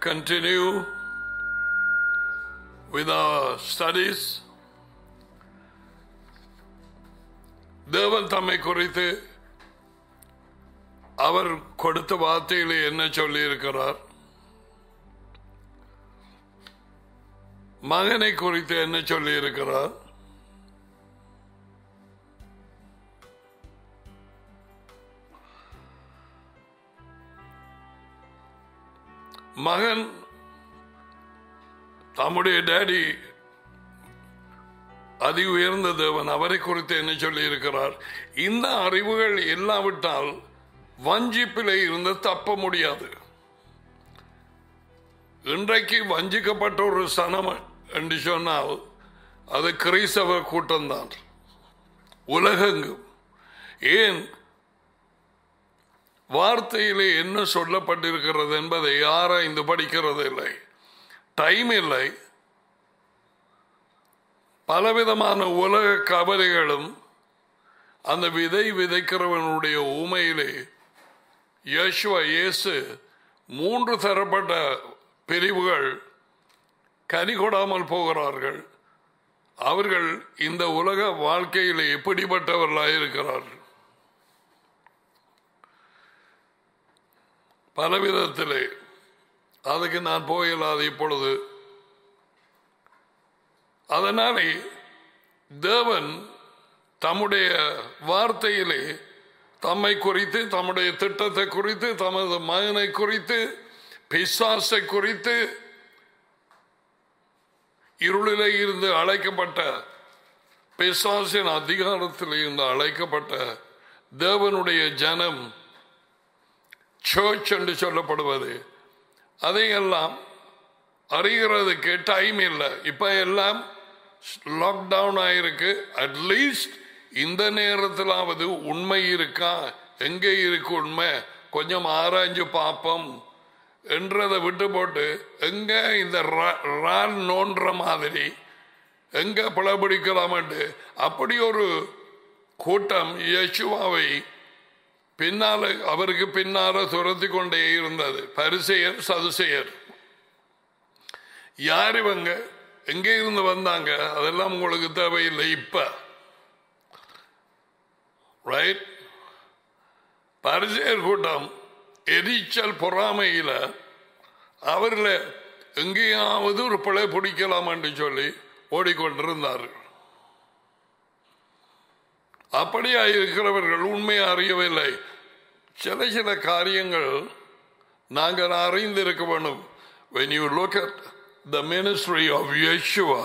continue with our studies. தேவன் தம்மை குறித்து அவர் கொடுத்த வார்த்தையிலே என்ன சொல்லி இருக்கிறார் மகனை குறித்து என்ன சொல்லி இருக்கிறார் மகன் தம்முடைய டேடி அதி உயர்ந்த தேவன் அவரை குறித்து என்ன சொல்லி இருக்கிறார் இந்த அறிவுகள் இல்லாவிட்டால் வஞ்சிப்பிலே இருந்து தப்ப முடியாது இன்றைக்கு வஞ்சிக்கப்பட்ட ஒரு சனம் என்று சொன்னால் அது கிறிஸ்தவ கூட்டம்தான் உலகெங்கும் ஏன் வார்த்தையிலே என்ன சொல்லப்பட்டிருக்கிறது என்பதை ஆராய்ந்து படிக்கிறது இல்லை டைம் இல்லை பலவிதமான உலக கவலைகளும் அந்த விதை விதைக்கிறவனுடைய ஊமையிலே யேசுவ இயேசு மூன்று தரப்பட்ட பிரிவுகள் கனி கொடாமல் போகிறார்கள் அவர்கள் இந்த உலக வாழ்க்கையில் எப்படிப்பட்டவர்களாக இருக்கிறார்கள் பலவிதத்திலே அதுக்கு நான் போயில்லாது இப்பொழுது அதனாலே தேவன் தம்முடைய வார்த்தையிலே தம்மை குறித்து தம்முடைய திட்டத்தை குறித்து தமது மகனை குறித்து பிசாசை குறித்து இருளிலே இருந்து அழைக்கப்பட்ட பிசாசின் அதிகாரத்தில் இருந்து அழைக்கப்பட்ட தேவனுடைய ஜனம் சர்ச் என்று சொல்லப்படுவது அதையெல்லாம் அறிகிறதுக்கு டைம் இல்லை இப்போ எல்லாம் லாக்டவுன் ஆயிருக்கு அட்லீஸ்ட் இந்த நேரத்திலாவது உண்மை இருக்கா எங்கே இருக்கு உண்மை கொஞ்சம் ஆராய்ஞ்சு பார்ப்போம் என்றதை விட்டு போட்டு எங்க இந்த ரால் நோன்ற மாதிரி எங்க பிளபிடிக்கலாமட்டு அப்படி ஒரு கூட்டம் யசுவாவை பின்னால அவருக்கு பின்னால துரத்தி கொண்டே இருந்தது பரிசெயர் சதுசெயர் யார் இவங்க எங்கே இருந்து வந்தாங்க அதெல்லாம் உங்களுக்கு தேவையில்லை இப்ப ரைட் பரிசெயர் கூட்டம் எரிச்சல் பொறாமையில அவர்ல எங்கேயாவது ஒரு பிழை பிடிக்கலாம் என்று சொல்லி ஓடிக்கொண்டிருந்தார்கள் அப்படியா இருக்கிறவர்கள் உண்மையை அறியவில்லை சில சில காரியங்கள் நாங்கள் அறிந்திருக்க வேண்டும் when you look at the ministry of Yeshua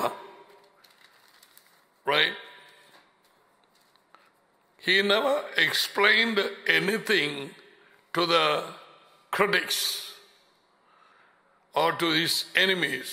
right he never explained anything to the critics or to his enemies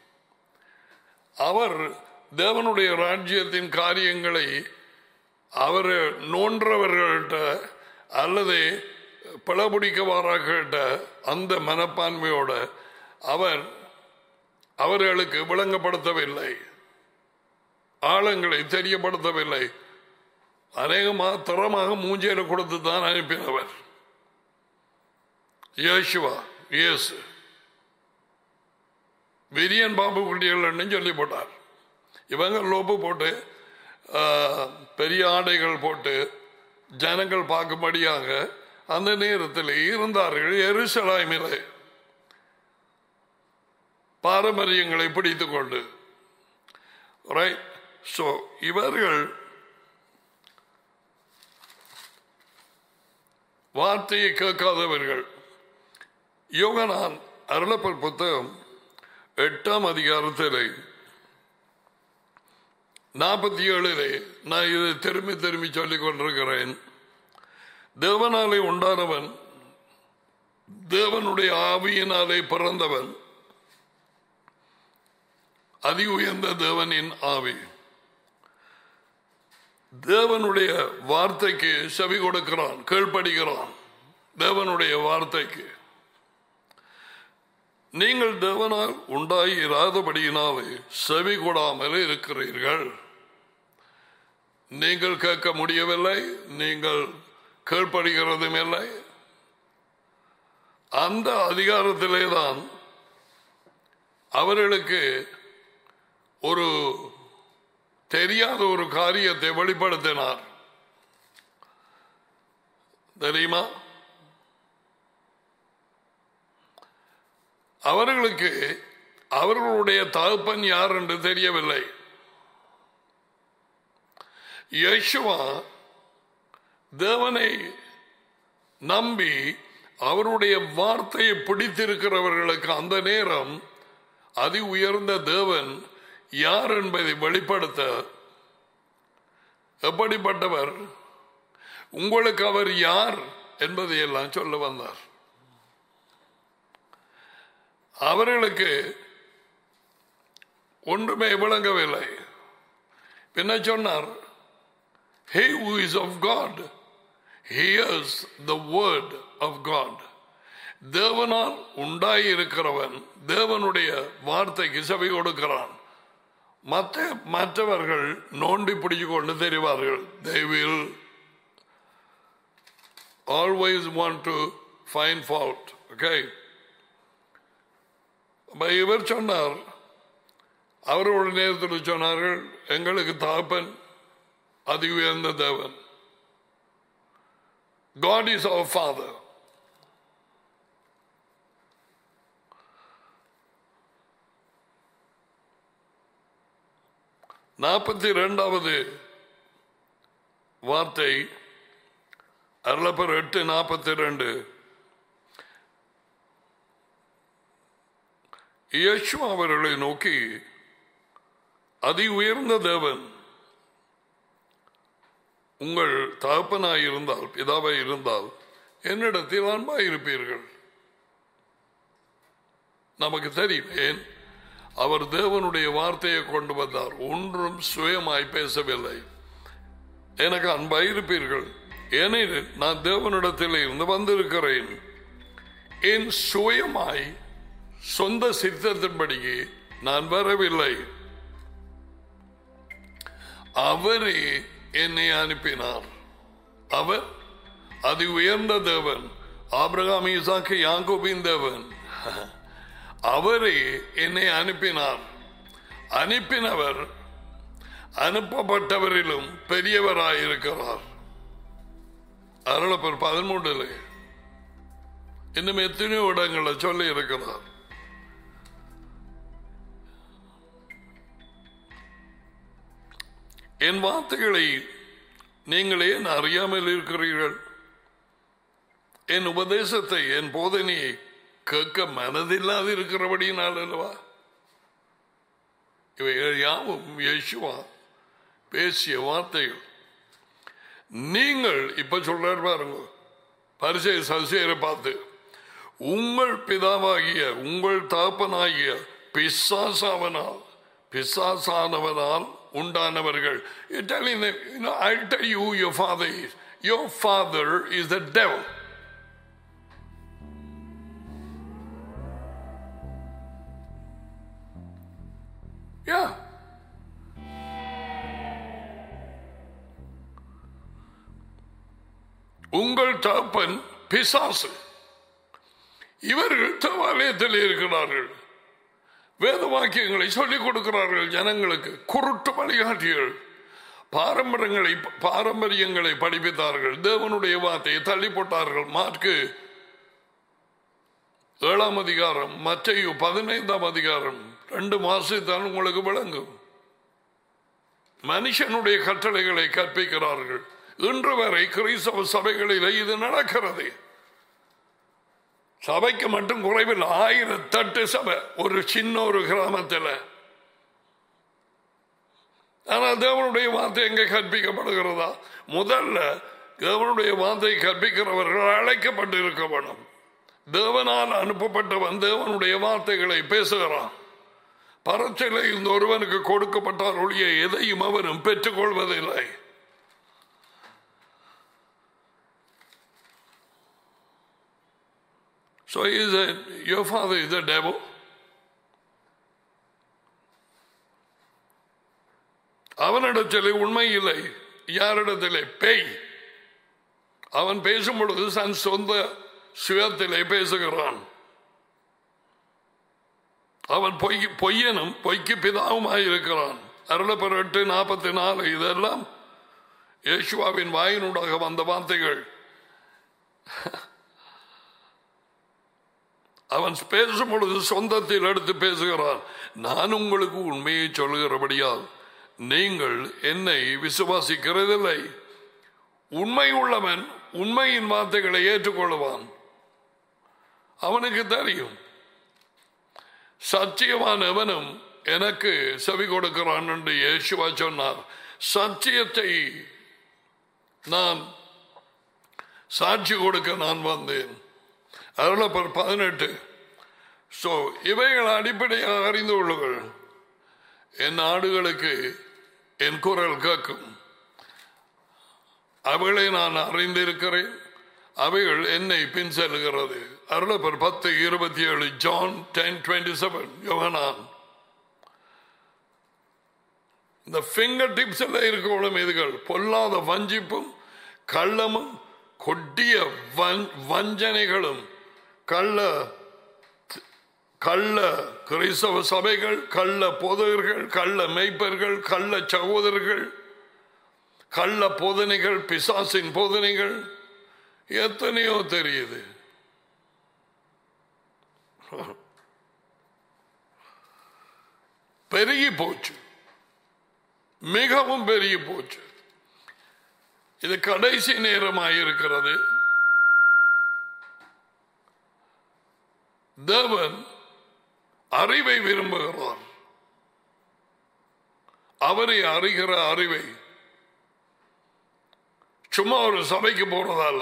அவர் தேவனுடைய ராஜ்யத்தின் காரியங்களை அவர் நோன்றவர்கள்ட்ட அல்லது பிளபிடிக்கவாராகிட்ட அந்த மனப்பான்மையோட அவர் அவர்களுக்கு விளங்கப்படுத்தவில்லை ஆழங்களை தெரியப்படுத்தவில்லை அநேகமாக தரமாக மூஞ்சையில கொடுத்து தான் அனுப்பினவர் யேசுவா இயேசு விரியன் பாம்பு குட்டிகள் சொல்லி போட்டார் இவங்க லோப்பு போட்டு பெரிய ஆடைகள் போட்டு ஜனங்கள் பார்க்கும்படியாக அந்த நேரத்தில் இருந்தார்கள் எருசலாய்மிலே பாரம்பரியங்களை பிடித்து கொண்டு ரைட் ஸோ இவர்கள் வார்த்தையை கேட்காதவர்கள் யோகனான் அருளப்பல் புத்தகம் எட்டாம் அதிகாரத்தில் நாற்பத்தி ஏழிலே நான் இதை திரும்பி திரும்பி சொல்லிக் கொண்டிருக்கிறேன் தேவனாலே உண்டானவன் தேவனுடைய ஆவியினாலே பிறந்தவன் அதி உயர்ந்த தேவனின் ஆவி தேவனுடைய வார்த்தைக்கு செவி கொடுக்கிறான் கீழ்ப்படுகிறான் தேவனுடைய வார்த்தைக்கு நீங்கள் தேவனால் உண்டாகி இராதபடியினாலே செவி கொடாமல் இருக்கிறீர்கள் நீங்கள் கேட்க முடியவில்லை நீங்கள் கீழ்ப்படுகிறதும் இல்லை அந்த அதிகாரத்திலே தான் அவர்களுக்கு ஒரு தெரியாத ஒரு காரியத்தை வெளிப்படுத்தினார் தெரியுமா அவர்களுக்கு அவர்களுடைய தகப்பன் யார் என்று தெரியவில்லை யேசுவா தேவனை நம்பி அவருடைய வார்த்தையை பிடித்திருக்கிறவர்களுக்கு அந்த நேரம் அதி உயர்ந்த தேவன் யார் என்பதை வெளிப்படுத்த எப்படிப்பட்டவர் உங்களுக்கு அவர் யார் என்பதை எல்லாம் சொல்ல வந்தார் அவர்களுக்கு ஒன்றுமே விளங்கவில்லை என்ன சொன்னார் He who is of God hears the word of God. தேவனால் உண்டாயிருக்கிறவன் தேவனுடைய வார்த்தைக்கு செவி கொடுக்கிறான் மற்ற மற்றவர்கள் நோண்டி பிடிச்சு கொண்டு தெரிவார்கள் they will always want to find fault okay அப்ப இவர் சொன்னார் அவரோட நேரத்தில் சொன்னார்கள் எங்களுக்கு தாப்பன் அதி உயர்ந்த தேவன் காட் இஸ் அவர் ஃபாதர் நாற்பத்தி இரண்டாவது வார்த்தை அருளப்பர் எட்டு நாற்பத்தி ரெண்டு யேசு அவர்களை நோக்கி அதி உயர்ந்த தேவன் உங்கள் தகப்பனாய் இருந்தால் பிதாவாய் இருந்தால் என்னிடத்தில் அன்பாய் இருப்பீர்கள் நமக்கு தெரியும் ஏன் அவர் தேவனுடைய வார்த்தையை கொண்டு வந்தார் ஒன்றும் சுயமாய் பேசவில்லை எனக்கு அன்பாய் இருப்பீர்கள் ஏனெனில் நான் தேவனிடத்தில் இருந்து வந்திருக்கிறேன் என் சுயமாய் சொந்த சித்தத்தின்படி நான் வரவில்லை அவரே என்னை அனுப்பினார் அவர் அதி உயர்ந்த தேவன் ஆபிரகாம் ஈசாக்கு யாங்கோபின் தேவன் அவரே என்னை அனுப்பினார் அனுப்பினவர் அனுப்பப்பட்டவரிலும் பெரியவராயிருக்கிறார் அருளப்பர் பதிமூன்றுல இன்னும் எத்தனையோ இடங்களை சொல்லி இருக்கிறார் என் வார்த்தைகளை நீங்கள் ஏன் அறியாமல் இருக்கிறீர்கள் என் உபதேசத்தை என் போதனையை கேட்க மனதில்லாது இருக்கிறபடியினால் அல்லவா இவைகள் யாவும் யேசுவா பேசிய வார்த்தைகள் நீங்கள் இப்ப சொல்றாரு பாருங்க பரிசை சசியரை பார்த்து உங்கள் பிதாவாகிய உங்கள் தாப்பனாகிய பிசாசாவனால் பிசாசானவனால் உண்டானவர்கள் You telling them, you know, I'll tell you who your father is. Your father is the devil. Yeah. உங்கள் தகப்பன் பிசாசு இவர்கள் தேவாலயத்தில் இருக்கிறார்கள் வேத வாக்கியங்களை சொல்லிக் கொடுக்கிறார்கள் ஜனங்களுக்கு குருட்டு வழிகாட்டிகள் பாரம்பரியங்களை பாரம்பரியங்களை படிப்பித்தார்கள் தேவனுடைய வார்த்தையை தள்ளி போட்டார்கள் மார்க்கு ஏழாம் அதிகாரம் மற்றையு பதினைந்தாம் அதிகாரம் ரெண்டு மாசத்தான் உங்களுக்கு விளங்கும் மனுஷனுடைய கட்டளைகளை கற்பிக்கிறார்கள் இன்று வரை கிறிஸ்தவ சபைகளில் இது நடக்கிறது சபைக்கு மட்டும் குறைவில் ஆயிரத்தெட்டு சபை ஒரு சின்ன ஒரு கிராமத்தில் ஆனால் தேவனுடைய வார்த்தை எங்கே கற்பிக்கப்படுகிறதா முதல்ல தேவனுடைய வார்த்தை கற்பிக்கிறவர்கள் அழைக்கப்பட்டு இருக்க வேணும் தேவனால் அனுப்பப்பட்டவன் தேவனுடைய வார்த்தைகளை பேசுகிறான் பரச்சிலை இந்த ஒருவனுக்கு கொடுக்கப்பட்டால் ஒழிய எதையும் அவனும் பெற்றுக்கொள்வதில்லை So is it your father is the devil? அவனிடத்திலே உண்மை இல்லை யாரிடத்திலே பேய் அவன் பேசும் பொழுது தன் சொந்த சுயத்திலே பேசுகிறான் அவன் பொய் பொய்யனும் பொய்க்கு பிதாவுமாயிருக்கிறான் அருளப்பர் எட்டு நாற்பத்தி நாலு இதெல்லாம் இயேசுவாவின் வாயினூடாக வந்த வார்த்தைகள் அவன் பேசும் பொழுது சொந்தத்தில் எடுத்து பேசுகிறான் நான் உங்களுக்கு உண்மையை சொல்லுகிறபடியால் நீங்கள் என்னை விசுவாசிக்கிறதில்லை உண்மை உள்ளவன் உண்மையின் வார்த்தைகளை ஏற்றுக்கொள்வான் அவனுக்கு தெரியும் சத்தியவான் எவனும் எனக்கு செவி கொடுக்கிறான் என்று இயேசுவா சொன்னார் சத்தியத்தை நான் சாட்சி கொடுக்க நான் வந்தேன் அருளப்பர் பதினெட்டு ஸோ இவைகள் அடிப்படையாக அறிந்து கொள்ளுங்கள் என் ஆடுகளுக்கு என் குரல் கேட்கும் அவைகளை நான் அறிந்திருக்கிறேன் அவைகள் என்னை பின் செல்கிறது அருளப்பர் பத்து இருபத்தி ஏழு ஜான் டென் டுவெண்ட்டி செவன் யோகனான் இந்த ஃபிங்கர் டிப்ஸில் இருக்கணும் இதுகள் பொல்லாத வஞ்சிப்பும் கள்ளமும் கொடிய வஞ்- வஞ்சனைகளும் கள்ள கள்ள கிறிஸ்தவ சபைகள் கள்ள போதகர்கள் கள்ள மெய்ப்பர்கள் கள்ள சகோதரர்கள் கள்ள போதனைகள் பிசாசின் போதனைகள் எத்தனையோ தெரியுது பெருகி போச்சு மிகவும் பெருகி போச்சு இது கடைசி நேரமாயிருக்கிறது தேவன் அறிவை விரும்புகிறார் அவரை அறிகிற அறிவை சும்மா ஒரு சபைக்கு போறதால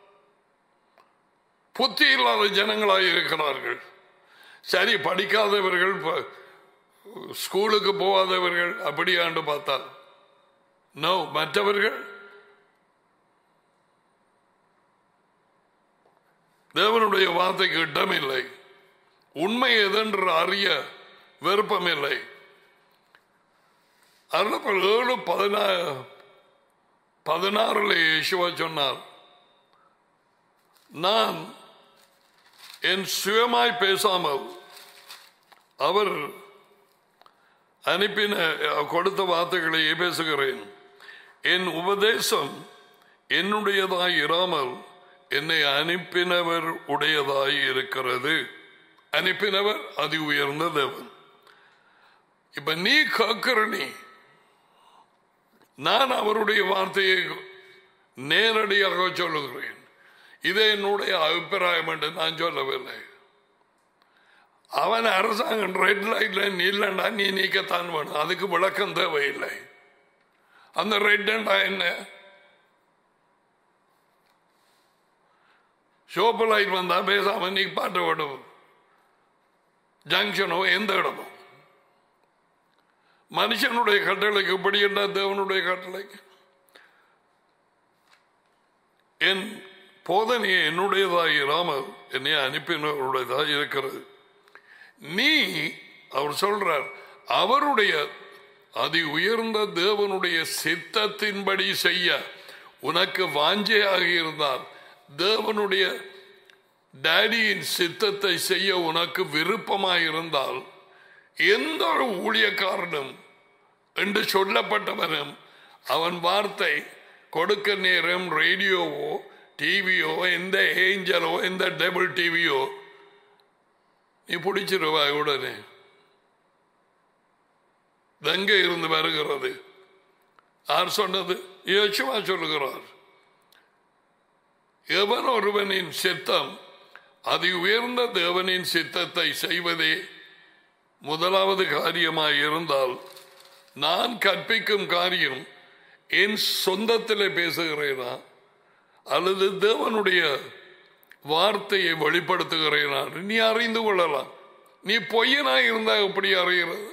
புத்தி இல்லாத ஜனங்களாக இருக்கிறார்கள் சரி படிக்காதவர்கள் ப- ஸ்கூலுக்கு போகாதவர்கள் அப்படியாண்டு பார்த்தால் நோ மற்றவர்கள் தேவனுடைய வார்த்தைக்கு இடமில்லை உண்மை எதென்று அறிய விருப்பமில்லை அருளப்பல் ஏழு பதினா பதினாறுல இயேசுவா சொன்னார் நான் என் சுயமாய் பேசாமல் அவர் அனுப்பின கொடுத்த வார்த்தைகளையே பேசுகிறேன் என் உபதேசம் என்னுடையதாய் இராமல் என்னை அனுப்பினவர் உடையதாய் இருக்கிறது அனுப்பினவர் அதி உயர்ந்த தேவன் இப்ப நீ கேட்கிற நீ நான் அவருடைய வார்த்தையை நேரடியாக சொல்லுகிறேன் இது என்னுடைய அபிப்பிராயம் என்று நான் சொல்லவில்லை அவன் அரசாங்கம் ரெட் லைட்ல நில்லண்டா நீ நீக்கத்தான் வேணும் அதுக்கு விளக்கம் தேவையில்லை அந்த ரெட்டண்டா என்ன சோப்பு லைட் வந்தா பேசாம நீ பாட்டு விடும் ஜங்ஷனோ எந்த இடமோ மனுஷனுடைய கட்டளைக்கு இப்படி என்ன தேவனுடைய கட்டளைக்கு என் போதனையை என்னுடையதாக இராமல் என்னை அனுப்பினவருடையதாக இருக்கிறது நீ அவர் சொல்றார் அவருடைய அதி உயர்ந்த தேவனுடைய சித்தத்தின்படி செய்ய உனக்கு வாஞ்சையாக இருந்தால் தேவனுடைய டேடியின் சித்தத்தை செய்ய உனக்கு விருப்பமாக இருந்தால் எந்த ஒரு ஊழியக்காரனும் என்று சொல்லப்பட்டவனும் அவன் வார்த்தை கொடுக்க நேரம் ரேடியோவோ டிவியோ எந்த ஏஞ்சலோ எந்த டேபிள் டிவியோ நீ பிடிச்சிருவாய் உடனே எங்க இருந்து வருகிறது யார் சொன்னது யோசுவா சொல்லுகிறார் எவன் ஒருவனின் சித்தம் அதி உயர்ந்த தேவனின் சித்தத்தை செய்வதே முதலாவது காரியமாய் இருந்தால் நான் கற்பிக்கும் காரியம் என் சொந்தத்தில் பேசுகிறேனா அல்லது தேவனுடைய வார்த்தையை வெளிப்படுத்துகிறேனா நீ அறிந்து கொள்ளலாம் நீ பொய்யனா இருந்தா எப்படி அறிகிறது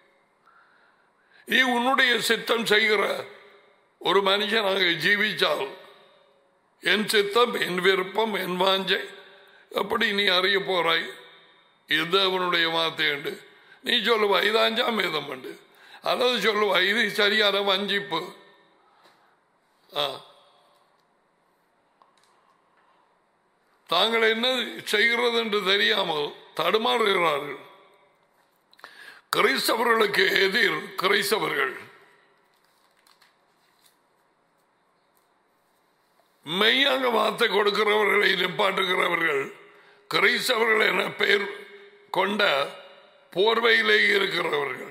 நீ உன்னுடைய சித்தம் செய்கிற ஒரு மனுஷனாக ஜீவிச்சால் என் சித்தம் என் விருப்பம் என் வாஞ்சை எப்படி நீ அறிய போறாய் இது அவனுடைய வார்த்தை உண்டு நீ சொல்லுவா இது அஞ்சாம் வேதம் உண்டு அல்லது சொல்லுவா இது சரியான வஞ்சிப்பு ஆ. தாங்கள் என்ன செய்கிறது என்று தெரியாமல் தடுமாறுகிறார்கள் கிறிஸ்தவர்களுக்கு எதிர் கிறிஸ்தவர்கள் மெய்யாக வார்த்தை கொடுக்கிறவர்களை நிப்பாட்டுகிறவர்கள் கிறிஸ்தவர்கள் என பெயர் கொண்ட போர்வையிலே இருக்கிறவர்கள்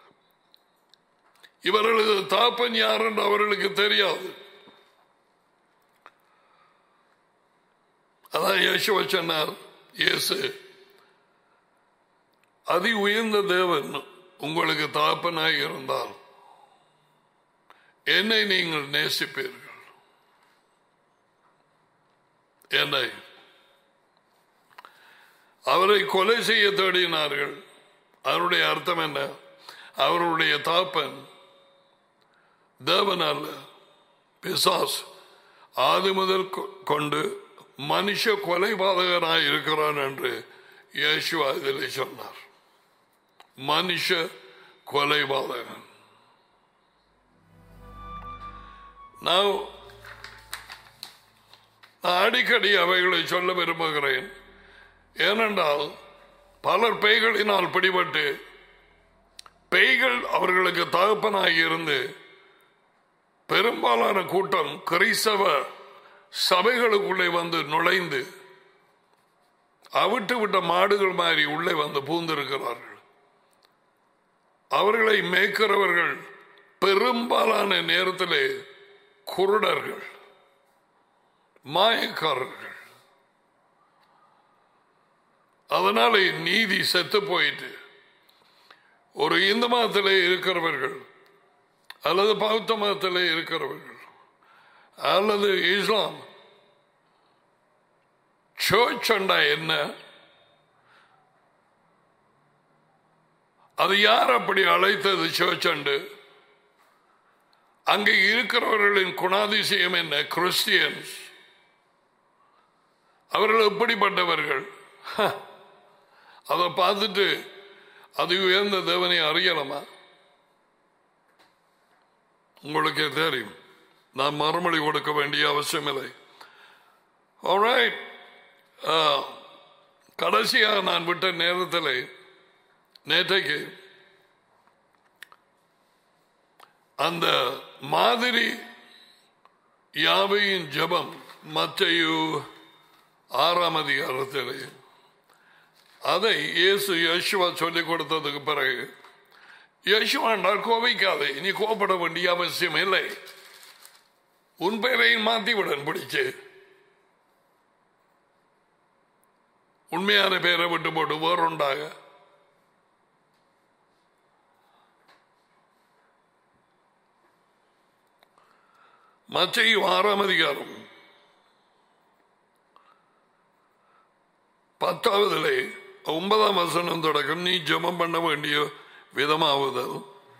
இவர்களது தாப்பன் யார் என்று அவர்களுக்கு தெரியாது அதான் இயேசுவ சொன்னார் இயேசு அதி உயர்ந்த தேவன் உங்களுக்கு தாப்பனாய் இருந்தால் என்னை நீங்கள் நேசிப்பீர்கள் என்னை அவரை கொலை செய்ய தேடினார்கள் அவருடைய அர்த்தம் என்ன அவருடைய தாப்பன் தேவன் அல்ல பிசாஸ் ஆதி முதல் கொ- கொண்டு மனுஷ கொலைபாதகனாய் இருக்கிறான் என்று இயேசுவா இதில் சொன்னார் மனுஷ கொலைபாதகன் நான் நான் அடிக்கடி அவைகளை சொல்ல விரும்புகிறேன் ஏனென்றால் பலர் பேய்களினால் பிடிபட்டு பேய்கள் அவர்களுக்கு தகப்பனாகி இருந்து பெரும்பாலான கூட்டம் கிறிஸ்தவ சபைகளுக்குள்ளே வந்து நுழைந்து அவிட்டு விட்ட மாடுகள் மாதிரி உள்ளே வந்து பூந்திருக்கிறார்கள் அவர்களை மேய்க்கிறவர்கள் பெரும்பாலான நேரத்திலே குருடர்கள் மாயக்காரர்கள் அதனாலே நீதி செத்து போயிட்டு ஒரு இந்து மதத்திலே இருக்கிறவர்கள் அல்லது பௌத்த மதத்திலே இருக்கிறவர்கள் அல்லது இஸ்லாம் சர்ச் அண்டா என்ன அது யார் அப்படி அழைத்தது சர்ச் அண்டு அங்கே இருக்கிறவர்களின் குணாதிசயம் என்ன கிறிஸ்டியன்ஸ் அவர்கள் எப்படிப்பட்டவர்கள் ஹ, அதை பார்த்துட்டு அது உயர்ந்த தேவனை அறியலாமா உங்களுக்கே தெரியும் நான் மறுமொழி கொடுக்க வேண்டிய அவசியமில்லை Alright. ஆஹ், கடைசியாக நான் விட்ட நேரத்தில் நேற்றைக்கு அந்த மாதிரி யாவையின் ஜெபம் மத்தையு ஆறாம் அதிகாரத்திலே அதை இயேசு யேசுவா சொல்லிக் கொடுத்ததுக்கு பிறகு யேசுவாண்டால் கோபிக்காதே நீ கோபப்பட வேண்டிய அவசியம் இல்லை உன் பெயரையும் மாத்தி விடன் பிடிச்சு உண்மையான பெயரை விட்டு போட்டு வேறுண்டாக மச்சையும் ஆறாம் அதிகாரம் பத்தாவதிலே ஒன்பதாம் வசனம் தொடக்கம் நீ ஜெபம் பண்ண வேண்டிய விதமாவுதல்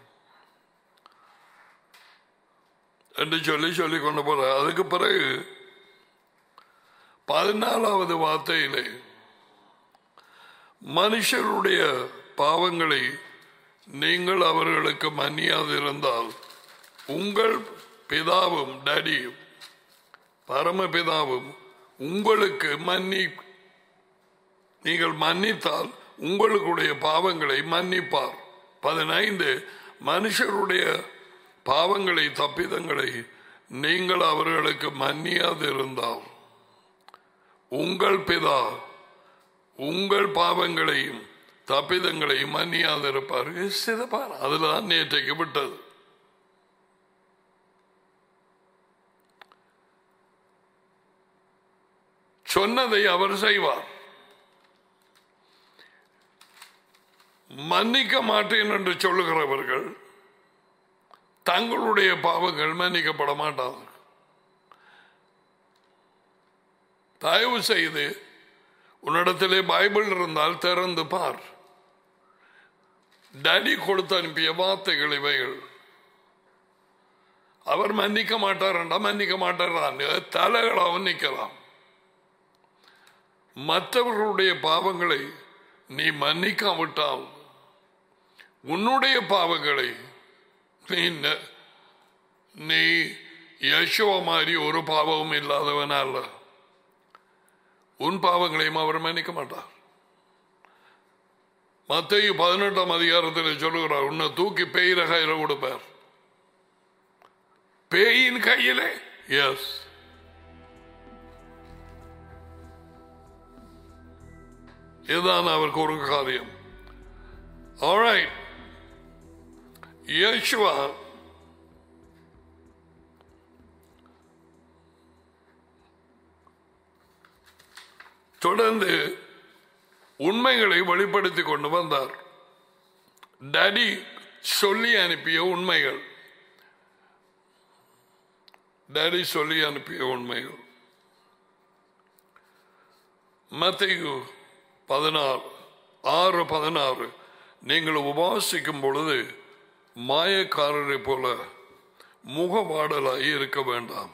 என்று சொல்லி சொல்லி கொண்டு போற அதுக்கு பிறகு பதினாலாவது வார்த்தையிலே மனுஷருடைய பாவங்களை நீங்கள் அவர்களுக்கு மன்னியாதிருந்தால் உங்கள் பிதாவும் டடியும் பரமபிதாவும் உங்களுக்கு மன்னி நீங்கள் மன்னித்தால் உங்களுடைய பாவங்களை மன்னிப்பார் பதினைந்து மனுஷருடைய பாவங்களை தப்பிதங்களை நீங்கள் அவர்களுக்கு மன்னியாதிருந்தால் உங்கள் பிதா உங்கள் பாவங்களையும் தப்பிதங்களையும் மன்னியாதிருப்பார் சிதப்பார் அதுதான் நேற்றைக்கு விட்டது சொன்னதை அவர் செய்வார் மன்னிக்க மாட்டேன் என்று சொல்லுகிறவர்கள் தங்களுடைய பாவங்கள் மன்னிக்கப்பட மாட்டார்கள் தயவு செய்து உன்னிடத்திலே பைபிள் இருந்தால் திறந்து பார் டடி கொடுத்து அனுப்பிய வார்த்தைகள் இவைகள் அவர் மன்னிக்க மாட்டாரண்டா மன்னிக்க மாட்டாரான்னு தலைகளாகவும் நிற்கலாம் மற்றவர்களுடைய பாவங்களை நீ மன்னிக்காவிட்டால் உன்னுடைய பாவங்களை நீ ந- நீ யசோவ மாதிரி ஒரு பாவமும் இல்லாதவன் அல்ல உன் பாவங்களையும் அவர் மன்னிக்க மாட்டார் மத்திய பதினெட்டாம் அதிகாரத்தில் சொல்லுகிறார் உன்னை தூக்கி பேயில கையில கொடுப்பார் பேயின் கையிலே எஸ் இதுதான் அவருக்கு ஒரு காரியம் ஆல்ரைட் யேசுவா தொடர்ந்து உண்மைகளை வெளிப்படுத்தி கொண்டு வந்தார் டடி சொல்லி அனுப்பிய உண்மைகள் டேடி சொல்லி அனுப்பிய உண்மைகள் மத்திய பதினாறு ஆறு பதினாறு நீங்கள் உபவாசிக்கும் பொழுது மாயக்காரரை போல முகவாடலாய் இருக்க வேண்டாம்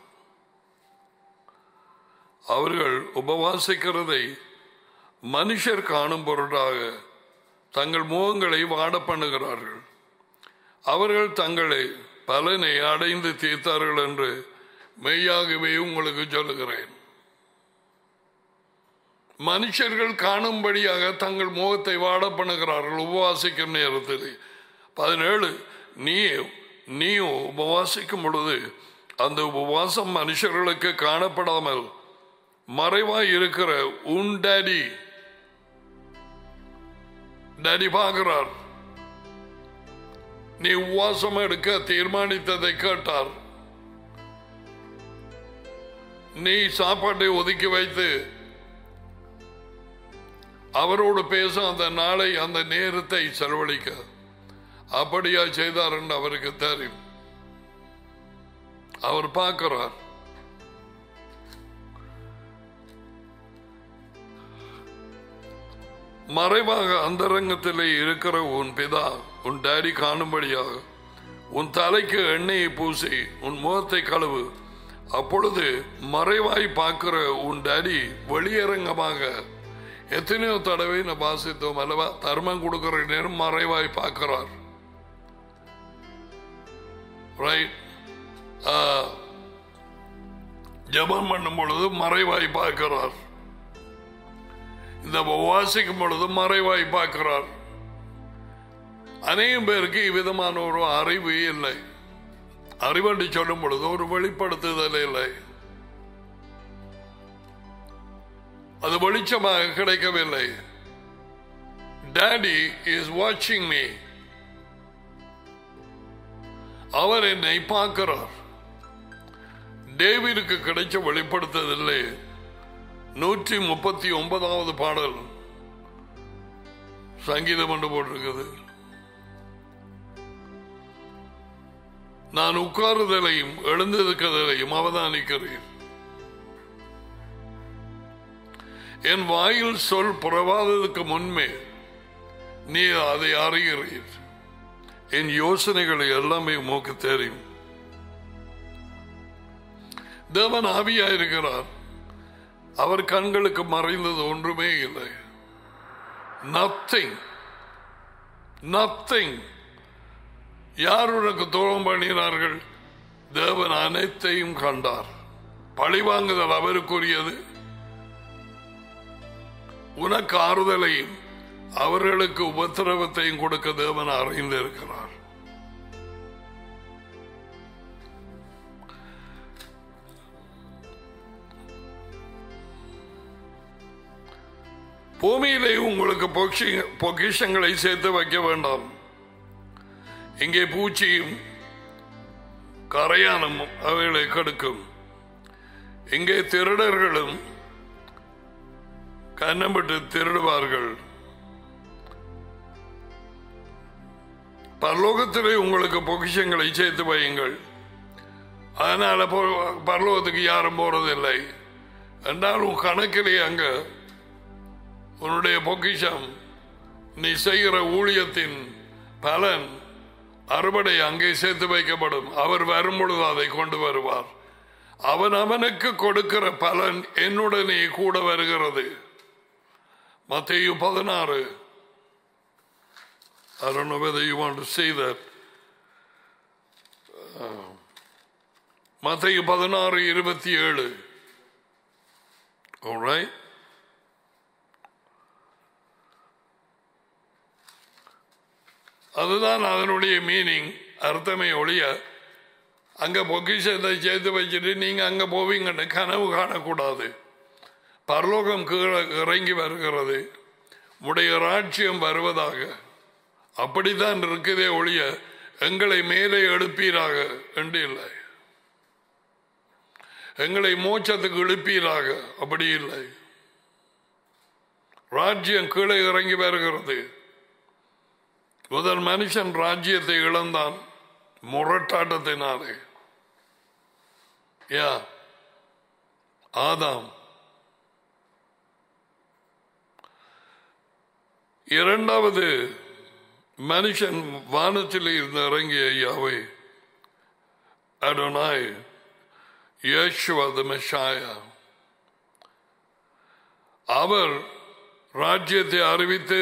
அவர்கள் உபவாசிக்கிறதை மனுஷர் காணும் பொருட்டாக தங்கள் முகங்களை வாட பண்ணுகிறார்கள் அவர்கள் தங்களை பலனை அடைந்து தீர்த்தார்கள் என்று மெய்யாகவே உங்களுக்கு சொல்லுகிறேன் மனுஷர்கள் காணும்படியாக தங்கள் முகத்தை வாட பண்ணுகிறார்கள் உபவாசிக்கும் நேரத்தில் பதினேழு நீ நீயும் உபவாசிக்கும் பொழுது அந்த உபவாசம் மனுஷர்களுக்கு காணப்படாமல் மறைவாய் இருக்கிற உன் டேடி டேடி பார்க்கிறார் நீ உபவாசம் எடுக்க தீர்மானித்ததை கேட்டார் நீ சாப்பாட்டை ஒதுக்கி வைத்து அவரோடு பேச அந்த நாளை அந்த நேரத்தை செலவழிக்க அப்படியா செய்தார் என்று அவருக்கு தெரியும் அவர் பார்க்கிறார் மறைவாக அந்தரங்கத்திலே இருக்கிற உன் பிதா உன் டேடி காணும்படியாக உன் தலைக்கு எண்ணெயை பூசி உன் முகத்தை கழுவு அப்பொழுது மறைவாய் பார்க்கிற உன் டேடி வெளியரங்கமாக எத்தனையோ தடவை நான் வாசித்தோம் அல்லவா தர்மம் கொடுக்கிற நேரம் மறைவாய் பார்க்கிறார் ரைட் ஜபம் பண்ணும் பொழுது மறைவாய் பார்க்கிறார் இந்த உபவாசிக்கும் பொழுது மறைவாய் பார்க்கிறார் அநேகம் பேருக்கு இவ்விதமான ஒரு அறிவு இல்லை அறிவண்டி சொல்லும் பொழுது ஒரு வெளிப்படுத்துதல் இல்லை அது வெளிச்சமாக கிடைக்கவில்லை டேடி இஸ் வாட்சிங் மீ அவர் என்னை பார்க்கிறார் டேவிடுக்கு கிடைச்ச வெளிப்படுத்துதலே நூற்றி முப்பத்தி ஒன்பதாவது பாடல் சங்கீதம் என்று போட்டிருக்குது நான் உட்காருதலையும் எழுந்திருக்கிறதையும் அவதானிக்கிறேன் என் வாயில் சொல் புறவாததுக்கு முன்பே நீ அதை அறிகிறீர் என் யோசனைகளை எல்லாமே உமக்கு தெரியும் தேவன் ஆவியா இருக்கிறார் அவர் கண்களுக்கு மறைந்தது ஒன்றுமே இல்லை நத்திங் நத்திங் யார் உனக்கு துரோகம் பண்ணினார்கள் தேவன் அனைத்தையும் கண்டார் பழிவாங்குதல் அவருக்குரியது உனக்கு ஆறுதலையும் அவர்களுக்கு உபத்திரவத்தையும் கொடுக்க தேவன் அறிந்திருக்கிறார் பூமியிலே உங்களுக்கு பொக்கிஷ- பொக்கிஷங்களை சேர்த்து வைக்க வேண்டாம் இங்கே பூச்சியும் கரையானமும் அவைகளை கெடுக்கும் இங்கே திருடர்களும் கண்ணப்பட்டு திருடுவார்கள் பரலோகத்திலே உங்களுக்கு பொக்கிஷங்களை சேர்த்து வையுங்கள் அதனால போ- பரலோகத்துக்கு யாரும் போறதில்லை என்றாலும் கணக்கிலே அங்க உன்னுடைய பொக்கிஷம் நீ செய்கிற ஊழியத்தின் பலன் அறுவடை அங்கே சேர்த்து வைக்கப்படும் அவர் வரும் பொழுது அதை கொண்டு வருவார் அவன் அவனுக்கு கொடுக்கிற பலன் என்னுடனே கூட வருகிறது மத்தேயு பதினாறு I don't know whether you want to say that. மத்திய பதினாறு இருபத்தி ஏழு All right? அதுதான் அதனுடைய மீனிங் அர்த்தமே ஒழிய அங்க பொக்கிஷத்தை சேர்த்து வச்சுட்டு நீங்க அங்க போவீங்கன்னு கனவு காணக்கூடாது பரலோகம் கீழே இறங்கி வருகிறது உடைய ராட்சியம் வருவதாக அப்படித்தான் இருக்குதே ஒழிய எங்களை மேலே எழுப்பீராக என்று இல்லை எங்களை மோட்சத்துக்கு எழுப்பீராக அப்படி இல்லை ராஜ்யம் கீழே இறங்கி வருகிறது முதல் மனுஷன் ராஜ்யத்தை இழந்தான் முரட்டாட்டத்தினாலே யா ஆதாம் இரண்டாவது மனுஷன் வானத்தில் இருந்து இறங்கிய யாவை அடனாய் யேசுவா த மெஷாயா அவர் ராஜ்யத்தை அறிவித்து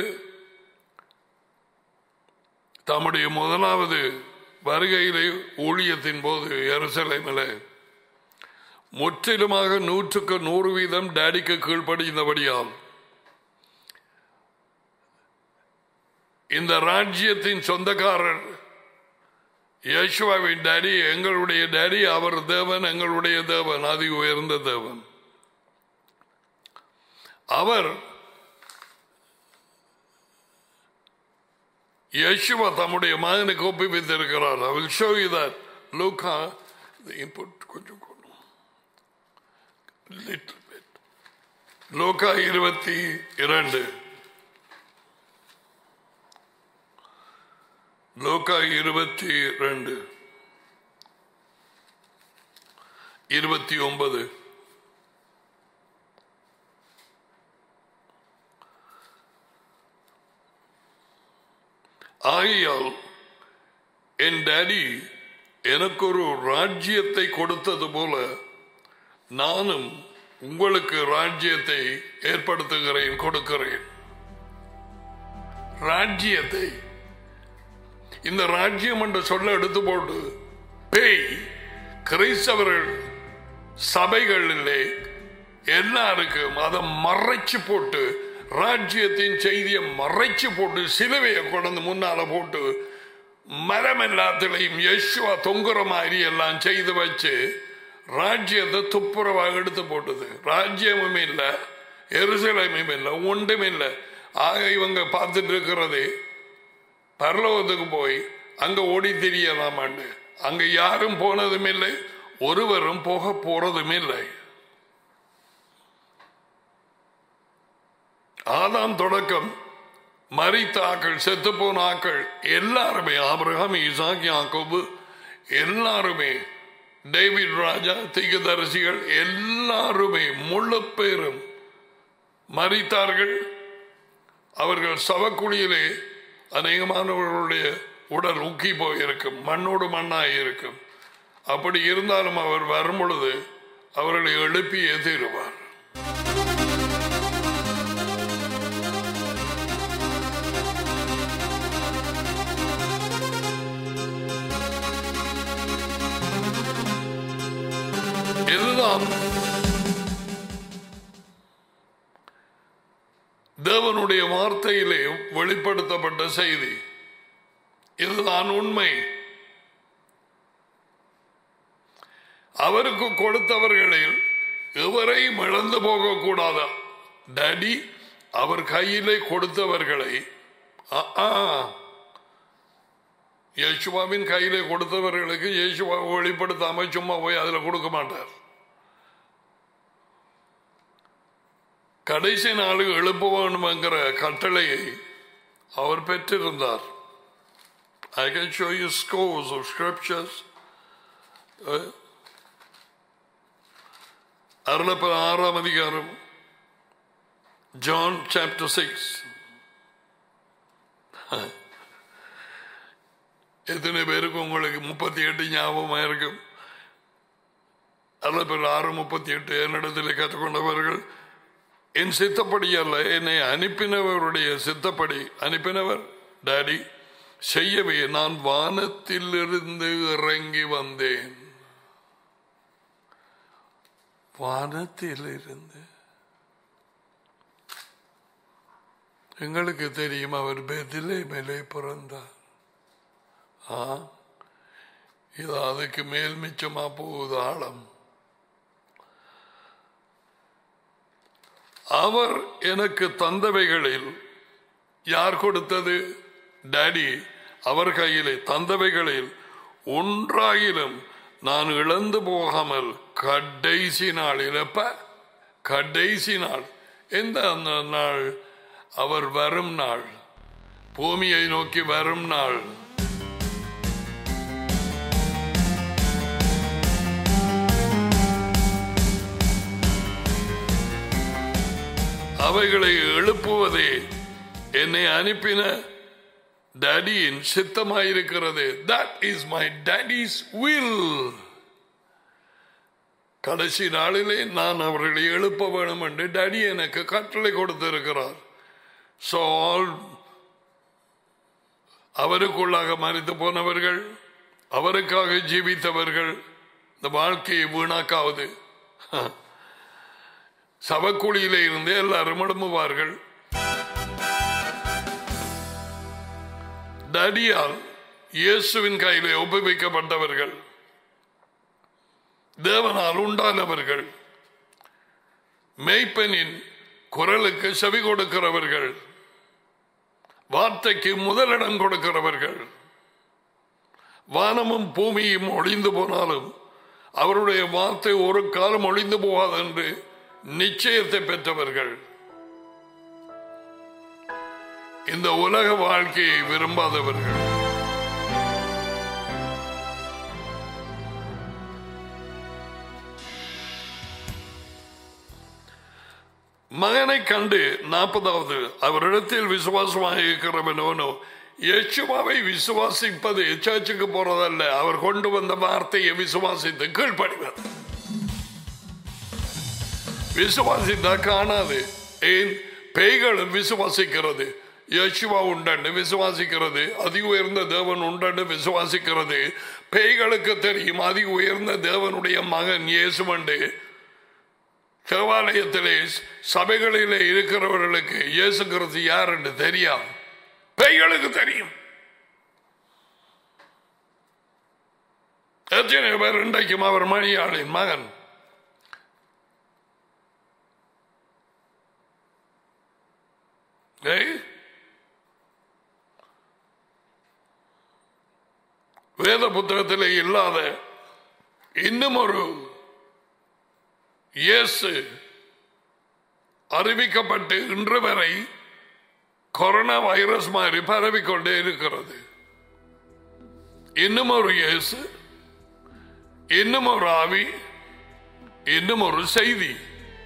தம்முடைய முதலாவது வருகையிலே ஊழியத்தின் போது எருசலேமில் முற்றிலுமாக நூற்றுக்கு நூறு வீதம் டேடிக்கு கீழ்ப்படிந்தபடியால் இந்த ராஜ்யத்தின் சொந்தக்காரர் யேசுவாவின் டேடி எங்களுடைய டேடி அவர் தேவன் எங்களுடைய தேவன் அதி உயர்ந்த தேவன் அவர் யேசுவா தம்முடைய மகனுக்கு ஒப்புவித்திருக்கிறார் I will show you that லூக்கா இன்புட் கொஞ்சம் கொடு. Little bit. லூக்கா இருபத்தி இரண்டு லோகா இருபத்தி ரெண்டு இருபத்தி ஒன்பது ஆகையால் என் டேடி எனக்கு ஒரு ராஜ்யத்தை கொடுத்தது போல நானும் உங்களுக்கு ராஜ்யத்தை ஏற்படுத்துகிறேன் கொடுக்கிறேன் ராஜ்யத்தை இந்த ராஜ்யம் என்று சொல்ல எடுத்து போட்டு பேய் கிறிஸ்தவர்கள் சபைகளிலே எல்லாருக்கும் அதை மறைச்சு போட்டு ராஜ்யத்தின் செய்தியை மறைச்சு போட்டு சிலுவையை கொண்டு முன்னால போட்டு மரம் எல்லாத்திலையும் யேசுவா தொங்குற மாதிரி எல்லாம் செய்து வச்சு ராஜ்யத்தை துப்புரவாக எடுத்து போட்டது ராஜ்யமும் இல்லை எருசலேமும் இல்லை ஒன்றும் இல்லை ஆக இவங்க பார்த்துட்டு இருக்கிறதே பரலோகத்துக்கு போய் அங்க ஓடி தெரியலாமாண்டு அங்க யாரும் போனதும் இல்லை ஒருவரும் போக போறதும் இல்லை ஆதாம் தொடக்கம் மரித்த ஆக்கள் செத்து போன ஆக்கள் எல்லாருமே ஆபிரகாம் ஈசாக் யாக்கோபு எல்லாருமே டேவிட் ராஜா திகதரிசிகள் எல்லாருமே முழு பேரும் மறித்தார்கள் அவர்கள் சவக்குழியிலே அநேகமானவர்களுடைய உடல் உக்கி போயிருக்கும் மண்ணோடு மண்ணாய் இருக்கும் அப்படி இருந்தாலும் அவர் வரும் பொழுது அவர்களை எழுப்பியே தீருவார் இதுதான் தேவனுடைய வார்த்தையிலே வெளிப்படுத்தப்பட்ட செய்தி இதுதான் உண்மை அவருக்கு கொடுத்தவர்களில் எவரையும் இழந்து போகக்கூடாது டடி அவர் கையிலே கொடுத்தவர்களை ஆ, ஆ. இயேசுவாவின் கையிலே கொடுத்தவர்களுக்கு இயேசுவா வெளிப்படுத்தாம சும்மா போய் அதுல கொடுக்க மாட்டார் கடைசி நாள் எழுப்ப வேண்டுமென்கிற கட்டளையை அவர் பெற்றிருந்தார் I can show you scores of scriptures. அருளப்ப ஆறாம் அதிகாரம் ஜான் சாப்டர் சிக்ஸ் எத்தனை பேருக்கு உங்களுக்கு முப்பத்தி எட்டு ஞாபகமா இருக்கும் அருளப்ப ஆறு முப்பத்தி எட்டு என்னிடத்தில் கற்றுக்கொண்டவர்கள் என் சித்தப்படி அல்ல என்னை அனுப்பினவருடைய சித்தப்படி அனுப்பினவர் டாடி செய்யவே நான் வானத்திலிருந்து இறங்கி வந்தேன் வானத்திலிருந்து எங்களுக்கு தெரியும் அவர் பெதிலே மேலே பிறந்தார் ஆ இது அதுக்கு மேல் மிச்சமா போகுது ஆழம் அவர் எனக்கு தந்தவைகளில் யார் கொடுத்தது டாடி அவர் கையிலே தந்தவைகளில் ஒன்றாயிலும் நான் இழந்து போகாமல் கடைசி நாளில் எப்ப கடைசி நாள் எந்த அந்த நாள் அவர் வரும் நாள் பூமியை நோக்கி வரும் நாள் அவைகளை எழுப்புவதே என்னை அனுப்பின டேடியின் சித்தமாயிருக்கிறது that is my daddy's will கடைசி நாளிலே நான் அவர்களை எழுப்ப வேணும் என்று டேடி எனக்கு கட்டளை கொடுத்திருக்கிறார் ஸோ ஆல் அவருக்குள்ளாக மறித்து போனவர்கள் அவருக்காக ஜீவித்தவர்கள் இந்த வாழ்க்கையை வீணாக்காவது சவக்குழியிலே இருந்து எல்லாரும் எழும்புவார்கள் டடியால் இயேசுவின் கையிலே ஒப்புவிக்கப்பட்டவர்கள் தேவனால் உண்டானவர்கள் மெய்ப்பெனின் குரலுக்கு செவி கொடுக்கிறவர்கள் வார்த்தைக்கு முதலிடம் கொடுக்கிறவர்கள் வானமும் பூமியும் ஒளிந்து போனாலும் அவருடைய வார்த்தை ஒரு காலம் ஒளிந்து போகாது என்று நிச்சயத்தை பெற்றவர்கள் இந்த உலக வாழ்க்கையை விரும்பாதவர்கள் மகனை கண்டு நாற்பதாவது அவரிடத்தில் விசுவாசமாக இருக்கிறவனோனோ யேசுவாவை விசுவாசிப்பது சர்ச்சுக்கு போறதல்ல அவர் கொண்டு வந்த வார்த்தையை விசுவாசித்து கீழ்ப்படிவது விசுவாசித்தா காணாது ஏன் பேய்களும் விசுவாசிக்கிறது யேசுவா உண்டன்னு விசுவாசிக்கிறது அதி உயர்ந்த தேவன் உண்டன்னு விசுவாசிக்கிறது பேய்களுக்கு தெரியும் அதி உயர்ந்த தேவனுடைய மகன் இயேசுவண்டு தேவாலயத்திலே சபைகளிலே இருக்கிறவர்களுக்கு இயேசு கிறிஸ்து யார் என்று தெரியாது பேய்களுக்கு தெரியும் எத்தனை பேர் இன்றைக்கும் அவர் மணியாளின் மகன் ஏய் வேத புத்தகத்திலே இல்லாத இன்னும் ஒரு இயேசு அறிவிக்கப்பட்டு இன்று வரை கொரோனா வைரஸ் மாதிரி பரவிக்கொண்டே இருக்கிறது இன்னும் ஒரு இயேசு இன்னும் ஒரு ஆவி இன்னும் ஒரு செய்தி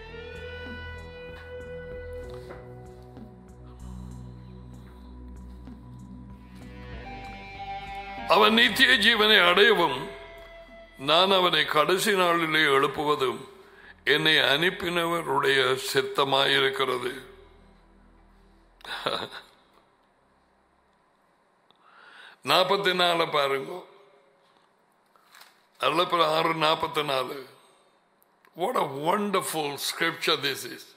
அவன் நித்திய ஜீவனை அடையவும் நான் அவனை கடைசி நாளிலே எழுப்புவதும் என்னை அனுப்பினவருடைய சித்தமாயிருக்கிறது நாற்பத்தி நாலு பாருங்க அல்லப்ப ஆறு நாற்பத்தி நாலு what a wonderful scripture this is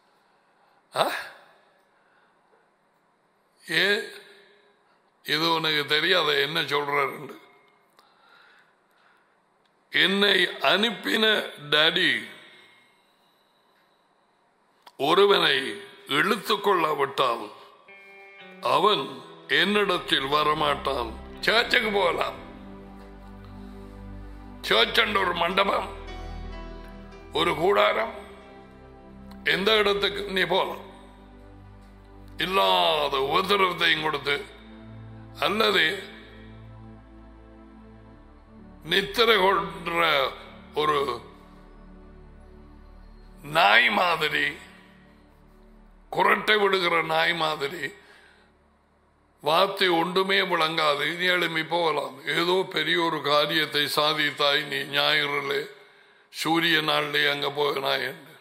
a இது உனக்கு தெரியாத என்ன சொல்றாரு என்னை அனுப்பின டாடி ஒருவனை இழுத்து கொள்ளாவிட்டால் அவன் என்னிடத்தில் வரமாட்டான் சர்ச்சுக்கு போகலாம் சர்ச் ஒரு மண்டபம் ஒரு கூடாரம் எந்த இடத்துக்கு நீ போகலாம் இல்லாத உபதிரவத்தையும் கொடுத்து அல்லது நித்திரை கொன்ற ஒரு நாய் மாதிரி குரட்டை விடுகிற நாய் மாதிரி வார்த்தை ஒன்றுமே விளங்காது நீ எழுப்பி போகலாம் ஏதோ பெரிய ஒரு காரியத்தை சாதித்தாய் நீ ஞாயிறுல சூரிய நாளிலே அங்க போகினாய் என்று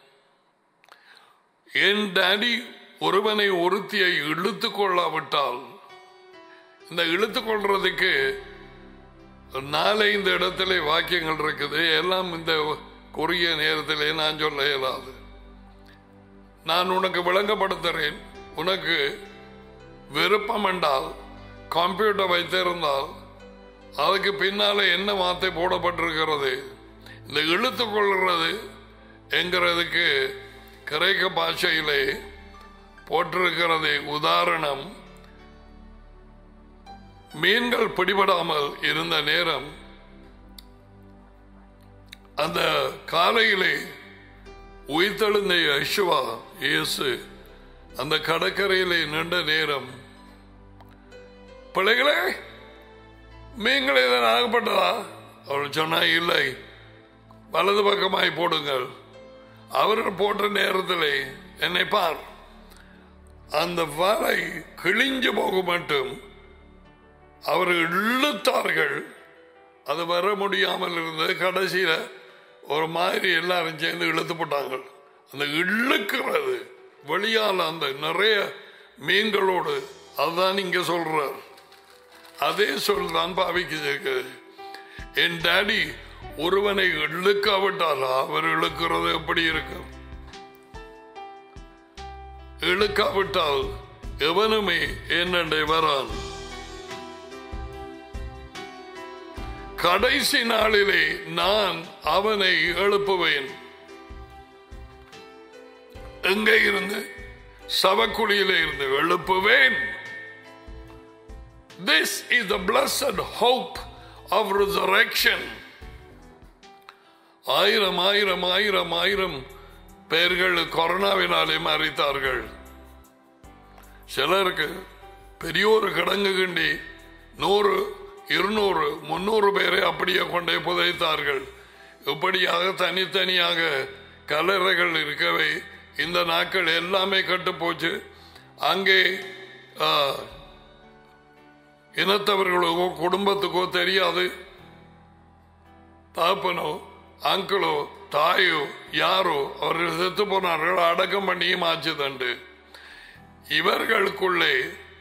என் டாடி ஒருவனை ஒருத்தியை இழுத்து கொள்ளாவிட்டால் இந்த இழுத்து கொள்றதுக்கு நாலஞ்சு இடத்துல வாக்கியங்கள் இருக்குது எல்லாம் இந்த குறுகிய நேரத்திலே நான் சொல்ல இயலாது நான் உனக்கு விளங்கப்படுத்துறேன் உனக்கு விருப்பம் என்றால் கம்ப்யூட்டர் வைத்திருந்தால் அதுக்கு பின்னால என்ன வார்த்தை போடப்பட்டிருக்கிறது இந்த இழுத்து கொள்கிறது என்கிறதுக்கு கிரேக்க பாஷையிலே போட்டிருக்கிறது உதாரணம் மீன்கள் பிடிபடாமல் இருந்த நேரம் அந்த காலையிலே உயிர்த்தெழுந்த யசுவா இயேசு அந்த கடற்கரையிலே நின்ற நேரம் பிள்ளைகளே மீன்கள் எதன் ஆகப்பட்டதா அவள் சொன்னா இல்லை வலது பக்கமாய் போடுங்கள் அவர்கள் போட்ட நேரத்திலே என்னை பார் அந்த வலை கிழிஞ்சு போக மட்டும் அவர்கள் இழுத்தார்கள் அது வர முடியாமல் இருந்தது கடைசியில ஒரு மாதிரி எல்லாரும் சேர்ந்து இழுத்து போட்டாங்க அந்த இழுக்கிறது வெளியால் அந்த நிறைய மீன்களோடு அதுதான் இங்க சொல்றார் அதே சொல் தான் பாவிக்கு என் டாடி ஒருவனை இழுக்காவிட்டால் அவர் இழுக்கிறது எப்படி இருக்கும் இழுக்காவிட்டால் எவனுமே என்னண்டை வரான் கடைசி நாளிலே நான் அவனை எழுப்புவேன் எங்கே இருந்து சவக்குழியிலே இருந்து எழுப்புவேன் This is the blessed hope of resurrection. ஆயிரம் ஆயிரம் ஆயிரம் ஆயிரம் பேர்கள் கொரோனாவினாலே மறித்தார்கள் சிலருக்கு பெரியோரு கிடங்கு கிண்டி நூறு இருநூறு முன்னூறு பேரை அப்படியே கொண்டே புதைத்தார்கள் இப்படியாக தனித்தனியாக கல்லறைகள் இருக்கவே இந்த நாட்கள் எல்லாமே கட்டு போச்சு அங்கே ஆ, இனத்தவர்களுக்கோ குடும்பத்துக்கோ தெரியாது தாப்பனோ அங்கிளோ தாயோ யாரோ அவர்கள் செத்து போனார்கள் அடக்கம் பண்ணியும் ஆச்சு தண்டு இவர்களுக்குள்ளே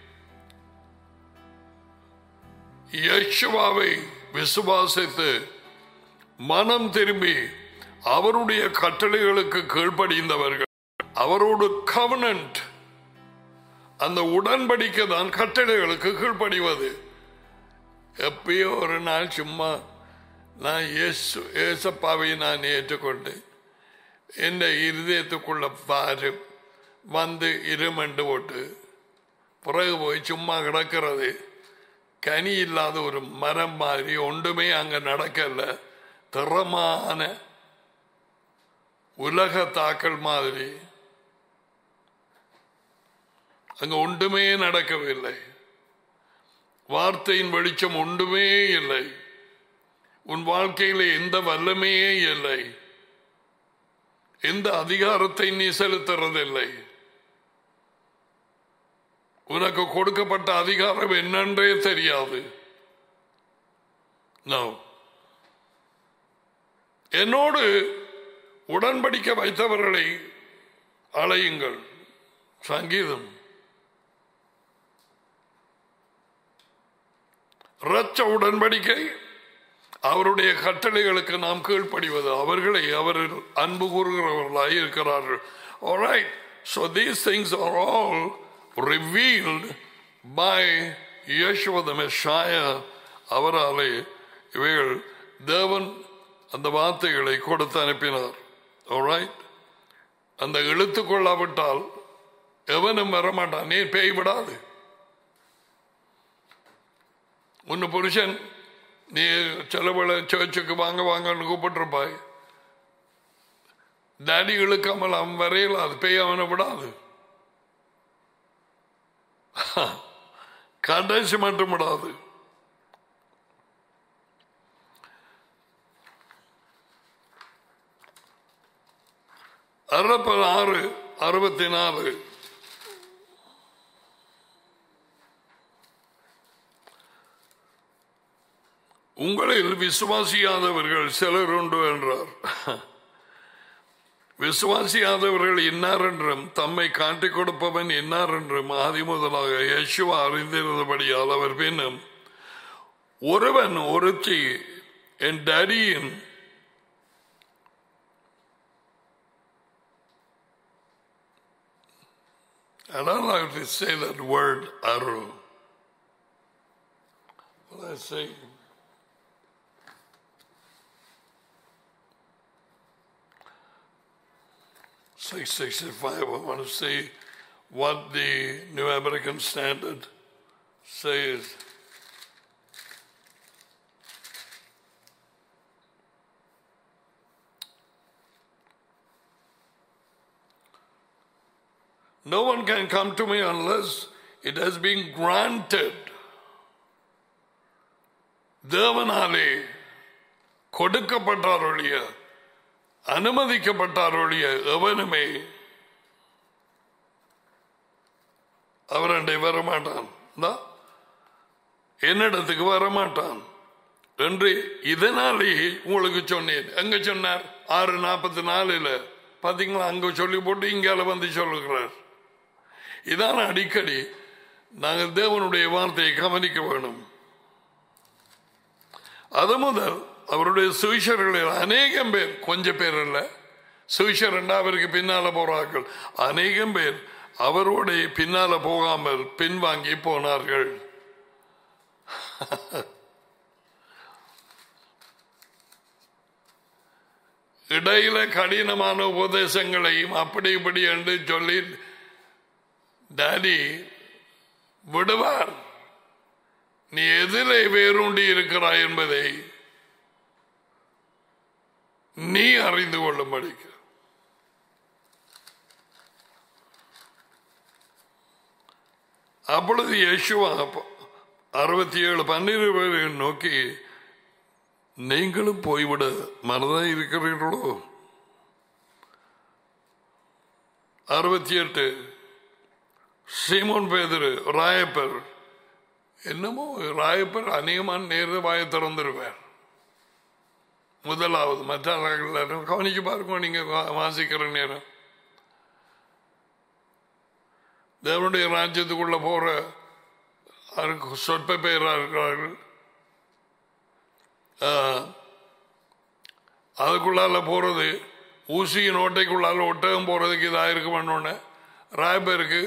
யேசுவாவை விசுவாசித்து மனம் திரும்பி அவருடைய கட்டளைகளுக்கு கீழ்ப்படிந்தவர்கள் அவரோடு கவனன்ட் அந்த உடன்படிக்கை தான் கட்டளைகளுக்கு கீழ்ப்படிவது எப்பயோ ஒரு நாள் சும்மா நான் இயேசு ஏசப்பாவை நான் ஏற்றுக்கொண்டேன் என் இருதயத்துக்குள்ள பாரு வந்து இருமண்டு போட்டு பிறகு போய் சும்மா கிடக்கிறது கனி இல்லாத ஒரு மரம் மாதிரி ஒன்றுமே அங்க நடக்கல திறமான உலக தாக்கல் மாதிரி அங்க ஒன்றுமே நடக்கவில்லை வார்த்தையின் வெளிச்சம் ஒன்றுமே இல்லை உன் வாழ்க்கையில எந்த வல்லமையே இல்லை எந்த அதிகாரத்தை நீ செலுத்துறதில்லை உனக்கு கொடுக்கப்பட்ட அதிகாரம் என்னன்றே தெரியாது No. என்னோடு உடன்படிக்க வைத்தவர்களை அழையுங்கள் சங்கீதம் இரச்ச உடன்படிக்கை அவருடைய கட்டளைகளுக்கு நாம் கீழ்ப்படிவது அவர்களை அவர் அன்பு கூறுகிறவர்களாய் இருக்கிறார்கள் alright so these things are all revealed by Yeshua the Messiah அவராலே இவைகள் தேவன் அந்த வார்த்தைகளை கொடுத்து அனுப்பினார் alright அந்த இழுத்து கொள்ளாவிட்டால் எவனும் வரமாட்டான் நீ பேய் விடாது உன்னு புருஷன் நீ செலவுல சர்ச்சுக்கு வாங்க வாங்கன்னு கூப்பிட்டுருப்பாய் டாடி இழுக்காமல் அவன் வரையல அது பேய் அவனை விடாது கடைசி மட்டும் விடாது அறுபது ஆறு அறுபத்தி நாலு உங்களில் விசுவாசியாதவர்கள் சிலர் உண்டு என்றார் விசுவாசியாதவர்கள் இன்னார் என்றும் தம்மை காட்டிக் கொடுப்பவன் இன்னார் என்றும் ஆதி முதலாக யேசுவா அறிந்திருந்தபடியால் அவர் பின்னும் ஒருவன் ஒருத்தி என் டடியின் I don't like to say that word, aru. Well, I say, 665. I want to see what the New American Standard says. No one can come to me unless it has been granted. தேவனாலே கொடுக்கப்பட்டாரொழிய அனுமதிக்கப்பட்டாரொழிய எவனுமே அவரண்டை வரமாட்டான் இந்தா, என்னிடத்துக்கு வரமாட்டான் என்று இதனாலேயே உங்களுக்கு சொன்னேன் எங்க சொன்னார் ஆறு நாற்பத்தி நாலுல பாத்தீங்களா அங்க சொல்லி போட்டு இங்கால வந்து சொல்லுகிறார் இதான் அடிக்கடி நாங்கள் தேவனுடைய வார்த்தையை கவனிக்க வேணும் அது முதல் அவருடைய சுவிஷர்களில் அநேகம் பேர் கொஞ்சம் பேர் அல்ல சுவிஷர் அவருக்கு பின்னால போறார்கள் அநேகம் பேர் அவரோட பின்னால போகாமல் பின்வாங்கி போனார்கள் இடையில கடினமான உபதேசங்களையும் அப்படி இப்படி என்று சொல்லி டாடி விடுவார் நீ எதிலே வேரூண்டி இருக்கிறாய் என்பதை நீ அறிந்து கொள்ளும்படிக்கு அப்பொழுது யேசுவா அறுபத்தி ஏழு பன்னிரு பேரை நோக்கி நீங்களும் போய்விட மனதா இருக்கிறீர்களோ அறுபத்தி எட்டு சீமோன் பேதரு ராயப்பர் என்னமோ ராயப்பர் அநேகமான நேரம் வாய திறந்துருவார் முதலாவது மற்ற கவனிச்சு பாருங்க நீங்க வா- வாசிக்கிற நேரம் தேவனுடைய ராஜ்யத்துக்குள்ள போற அருக்கு சொற்ப பேரா இருக்கிறார்கள் ஆ, அதுக்குள்ளால போறது ஊசியின் ஓட்டைக்குள்ளால ஒட்டகம் போறதுக்கு இதா இருக்குமென்னு ராயப்பருக்கு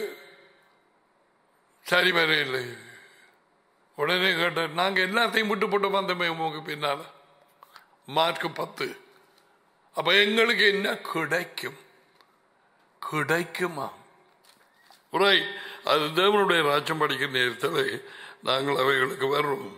சரி வர இல்லை உடனே கேட்ட நாங்க எல்லாத்தையும் விட்டு போட்டு வந்தோமே உமக்கு பின்னால மார்க் பத்து அப்ப எங்களுக்கு என்ன கிடைக்கும் கிடைக்குமா Right. அது தேவனுடைய ராஜ்யம் படிக்கிற நேரத்தில் நாங்கள் அவைகளுக்கு வர்றோம்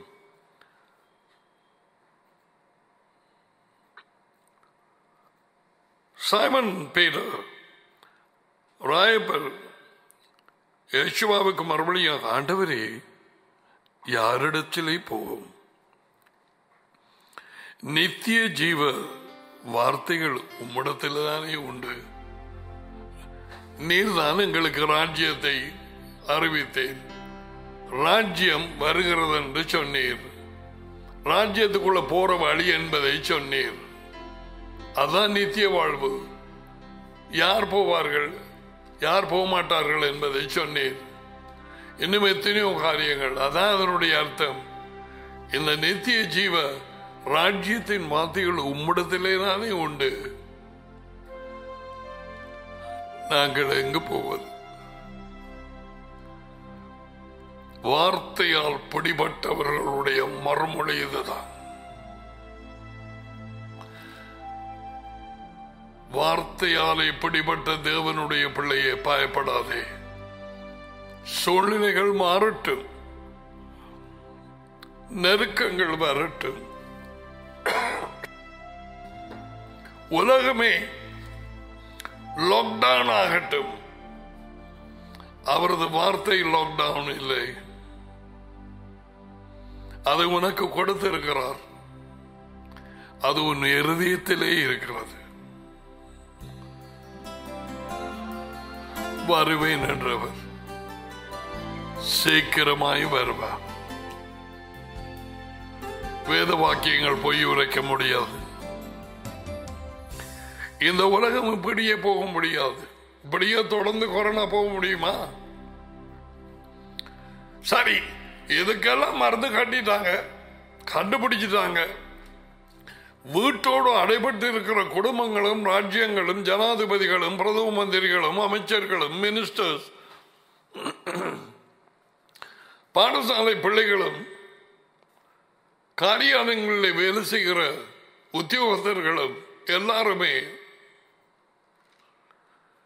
சைமன் பீட்டர் ராயப்பர் யேசுவாவுக்கு மறுபடியும் ஆண்டவரே யாரிடத்திலே போகும் நித்திய ஜீவ வார்த்தைகள் உம்மிடத்தில் தானே உண்டு நீர்தான் எங்களுக்கு ராஜ்யத்தை அறிவித்தேன் ராஜ்யம் வருகிறது என்று சொன்னீர் ராஜ்யத்துக்குள்ள போற வழி என்பதை சொன்னீர் அதான் நித்திய வாழ்வு யார் போவார்கள் யார் போக மாட்டார்கள் என்பதை சொன்னீர் இன்னும் எத்தனையோ காரியங்கள் அதான் அதனுடைய அர்த்தம் இந்த நித்திய ஜீவ ராஜ்யத்தின் வார்த்தைகள் உம்மிடத்திலே தானே உண்டு நாங்கள் எங்கு போவது வார்த்தையால் பிடிபட்டவர்களுடைய மறுமொழி இதுதான் வார்த்தையாலே பிடிபட்ட தேவனுடைய பிள்ளையை பயப்படாதே சூழ்நிலைகள் மாறட்டும் நெருக்கங்கள் வரட்டும் உலகமே லாக்டவுன் ஆகட்டும் அவரது வார்த்தை லாக்டவுன் இல்லை அதை உனக்கு கொடுத்திருக்கிறார் அது உன் இருதயத்திலே இருக்கிறது வருவேன் என்றவர் சீக்கிரமாய் வருவார் வேத வாக்கியங்கள் பொய் உரைக்க முடியாது இந்த உலகம் இப்படியே போக முடியாது இப்படியே தொடர்ந்து கொரோனா போக முடியுமா சரி இதுக்கெல்லாம் மருந்து கட்டிட்டாங்க கண்டுபிடிச்சிட்டாங்க வீட்டோடு அடைபட்டு இருக்கிற குடும்பங்களும் ராஜ்யங்களும் ஜனாதிபதிகளும் பிரதம மந்திரிகளும் அமைச்சர்களும் மினிஸ்டர்ஸ் பாடசாலை பிள்ளைகளும் காரியாலயங்களில் வேலை செய்கிற உத்தியோகத்தர்களும் எல்லாருமே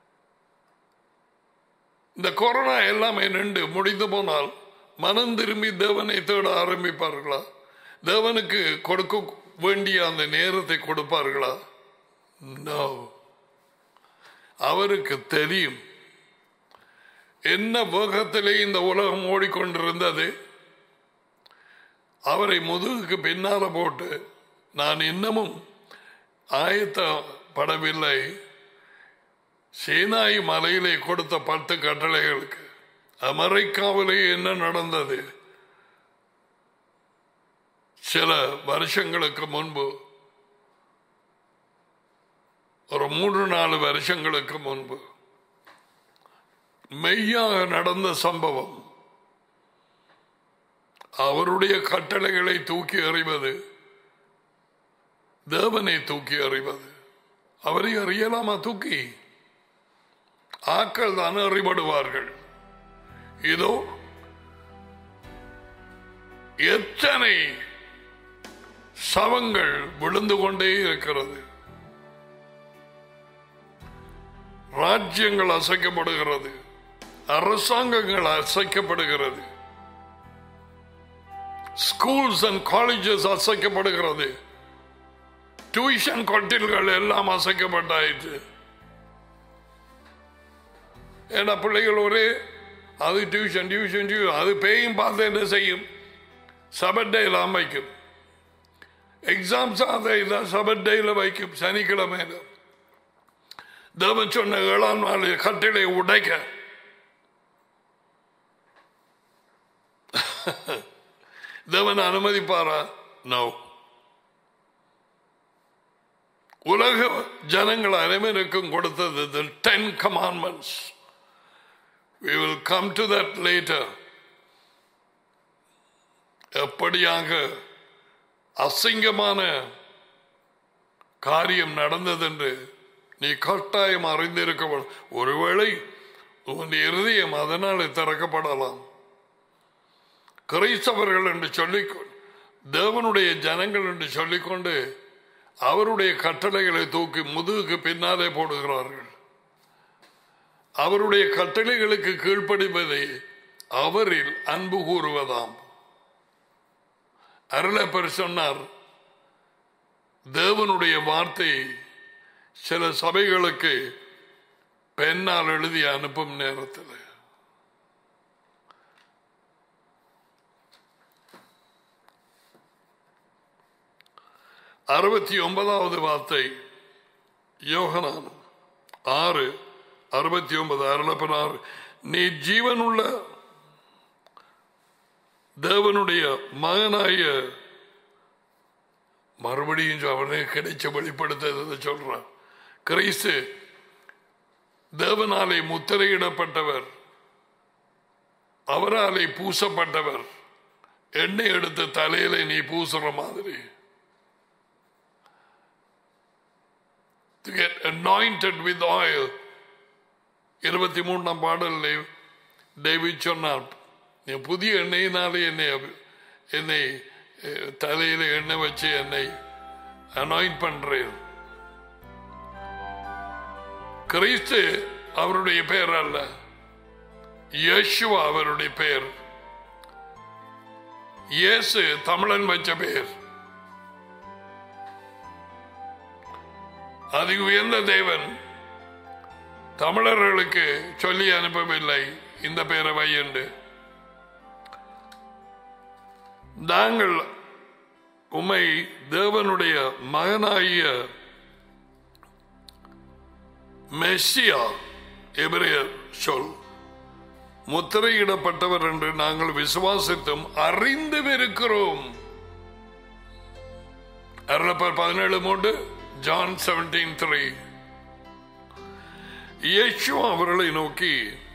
இந்த கொரோனா எல்லாமே நின்று முடிந்து போனால் மனம் திரும்பி தேவனை தேட ஆரம்பிப்பார்களா தேவனுக்கு கொடுக்க வேண்டிய அந்த நேரத்தை கொடுப்பார்களா நோ அவருக்கு தெரியும் என்ன வேகத்திலே இந்த உலகம் ஓடிக்கொண்டிருந்தது அவரை முதுகுக்கு பின்னால போட்டு நான் இன்னமும் ஆயத்தப்படவில்லை சீனாய் மலையிலே கொடுத்த பத்து கட்டளைகளுக்கு அமெரிக்காவிலே என்ன நடந்தது சில வருஷங்களுக்கு முன்பு ஒரு மூன்று நாலு வருஷங்களுக்கு முன்பு மெய்யாக நடந்த சம்பவம் அவருடைய கட்டளைகளை தூக்கி எறிவது தேவனை தூக்கி எறிவது அவரை அறியலாமா தூக்கி ஆக்கள் தான் அறிபடுவார்கள் இதோ எத்தனை சவங்கள் விழுந்து கொண்டே இருக்கிறது ராஜ்யங்கள் அசைக்கப்படுகிறது அரசாங்கங்கள் அசைக்கப்படுகிறது ஸ்கூல்ஸ் அண்ட் காலேஜஸ் அசைக்கப்படுகிறது டியூஷன் கொட்டில்கள் எல்லாம் அசைக்கப்பட்டாயிற்று ஏன்னா பிள்ளைகள் ஒரே அது டியூஷன் டியூஷன் டியூஷன் அது பேயும் பார்த்து என்ன செய்யும் சபர்டேயில் வைக்கும் எக்ஸாம்ஸ் அதை இதான் சபர்டேயில் வைக்கும் சனிக்கிழமையில தேவன் சொன்ன ஏழாம் நாள் கட்டிலை உடைக்க தேவன் அனுமதிப்பாரா நோ உலக ஜனங்கள் அனைவருக்கும் கொடுத்தது ten commandments we will come to that later எப்படியாக அசிங்கமான காரியம் நடந்ததென்று நீ கட்டாயம் அறிந்திருக்க வேண்டும். ஒருவேளை உன் இருதயம் அதனால் திறக்கப்படலாம் கிறிஸ்தவர்கள் என்று சொல்லிக் தேவனுடைய ஜனங்கள் என்று சொல்லிக்கொண்டு அவருடைய கட்டளைகளை தூக்கி முதுகுக்கு பின்னாலே போடுகிறார்கள் அவருடைய கட்டளைகளுக்கு கீழ்ப்படிவதை அவரில் அன்பு கூறுவதாம் அருளப்பர் சொன்னார் தேவனுடைய வார்த்தை சில சபைகளுக்கு பெண்ணால் எழுதி அனுப்பும் நேரத்தில் அறுபத்தி ஒன்பதாவது வார்த்தை யோகனான் ஆறு அறுபத்தி ஒன்பது அருளப்பன் ஆறு நீ ஜீவனுள்ள தேவனுடைய மகனாய மறுபடியும் அவனே கிடைச்ச வெளிப்படுத்த சொல்றான் கிறிஸ்து தேவனாலே முத்திரையிடப்பட்டவர் அவராலே பூசப்பட்டவர் எண்ணெய் எடுத்து தலையில நீ பூசுற மாதிரி to get anointed with oil இருபத்தி மூணாம் பாடலில் டேவிட் சொன்னார் நீ புதிய எண்ணெயினாலே என்னை என்னை அஹ், தலையில எண்ணெய் வச்சு என்னை அனாயிண்ட் பண்றேன் கிறிஸ்து அவருடைய பெயர் அல்ல யேசுவா அவருடைய பெயர் இயேசு தமிழன் வச்ச பெயர் அதி உயர்ந்த தேவன் தமிழர்களுக்கு சொல்லி அனுப்பவில்லை இந்த பேரை வையண்டு நாங்கள் உம்மை தேவனுடைய மகனாகிய மெஸ்ஸியா எபிரேயர் சொல் முத்திரையிடப்பட்டவர் என்று நாங்கள் விசுவாசித்தும் அறிந்தும் அருளப்பர் பதினேழு மூன்று ஜான் செவன்டீன் த்ரீ இயேசுவா அவர்களை நோக்கி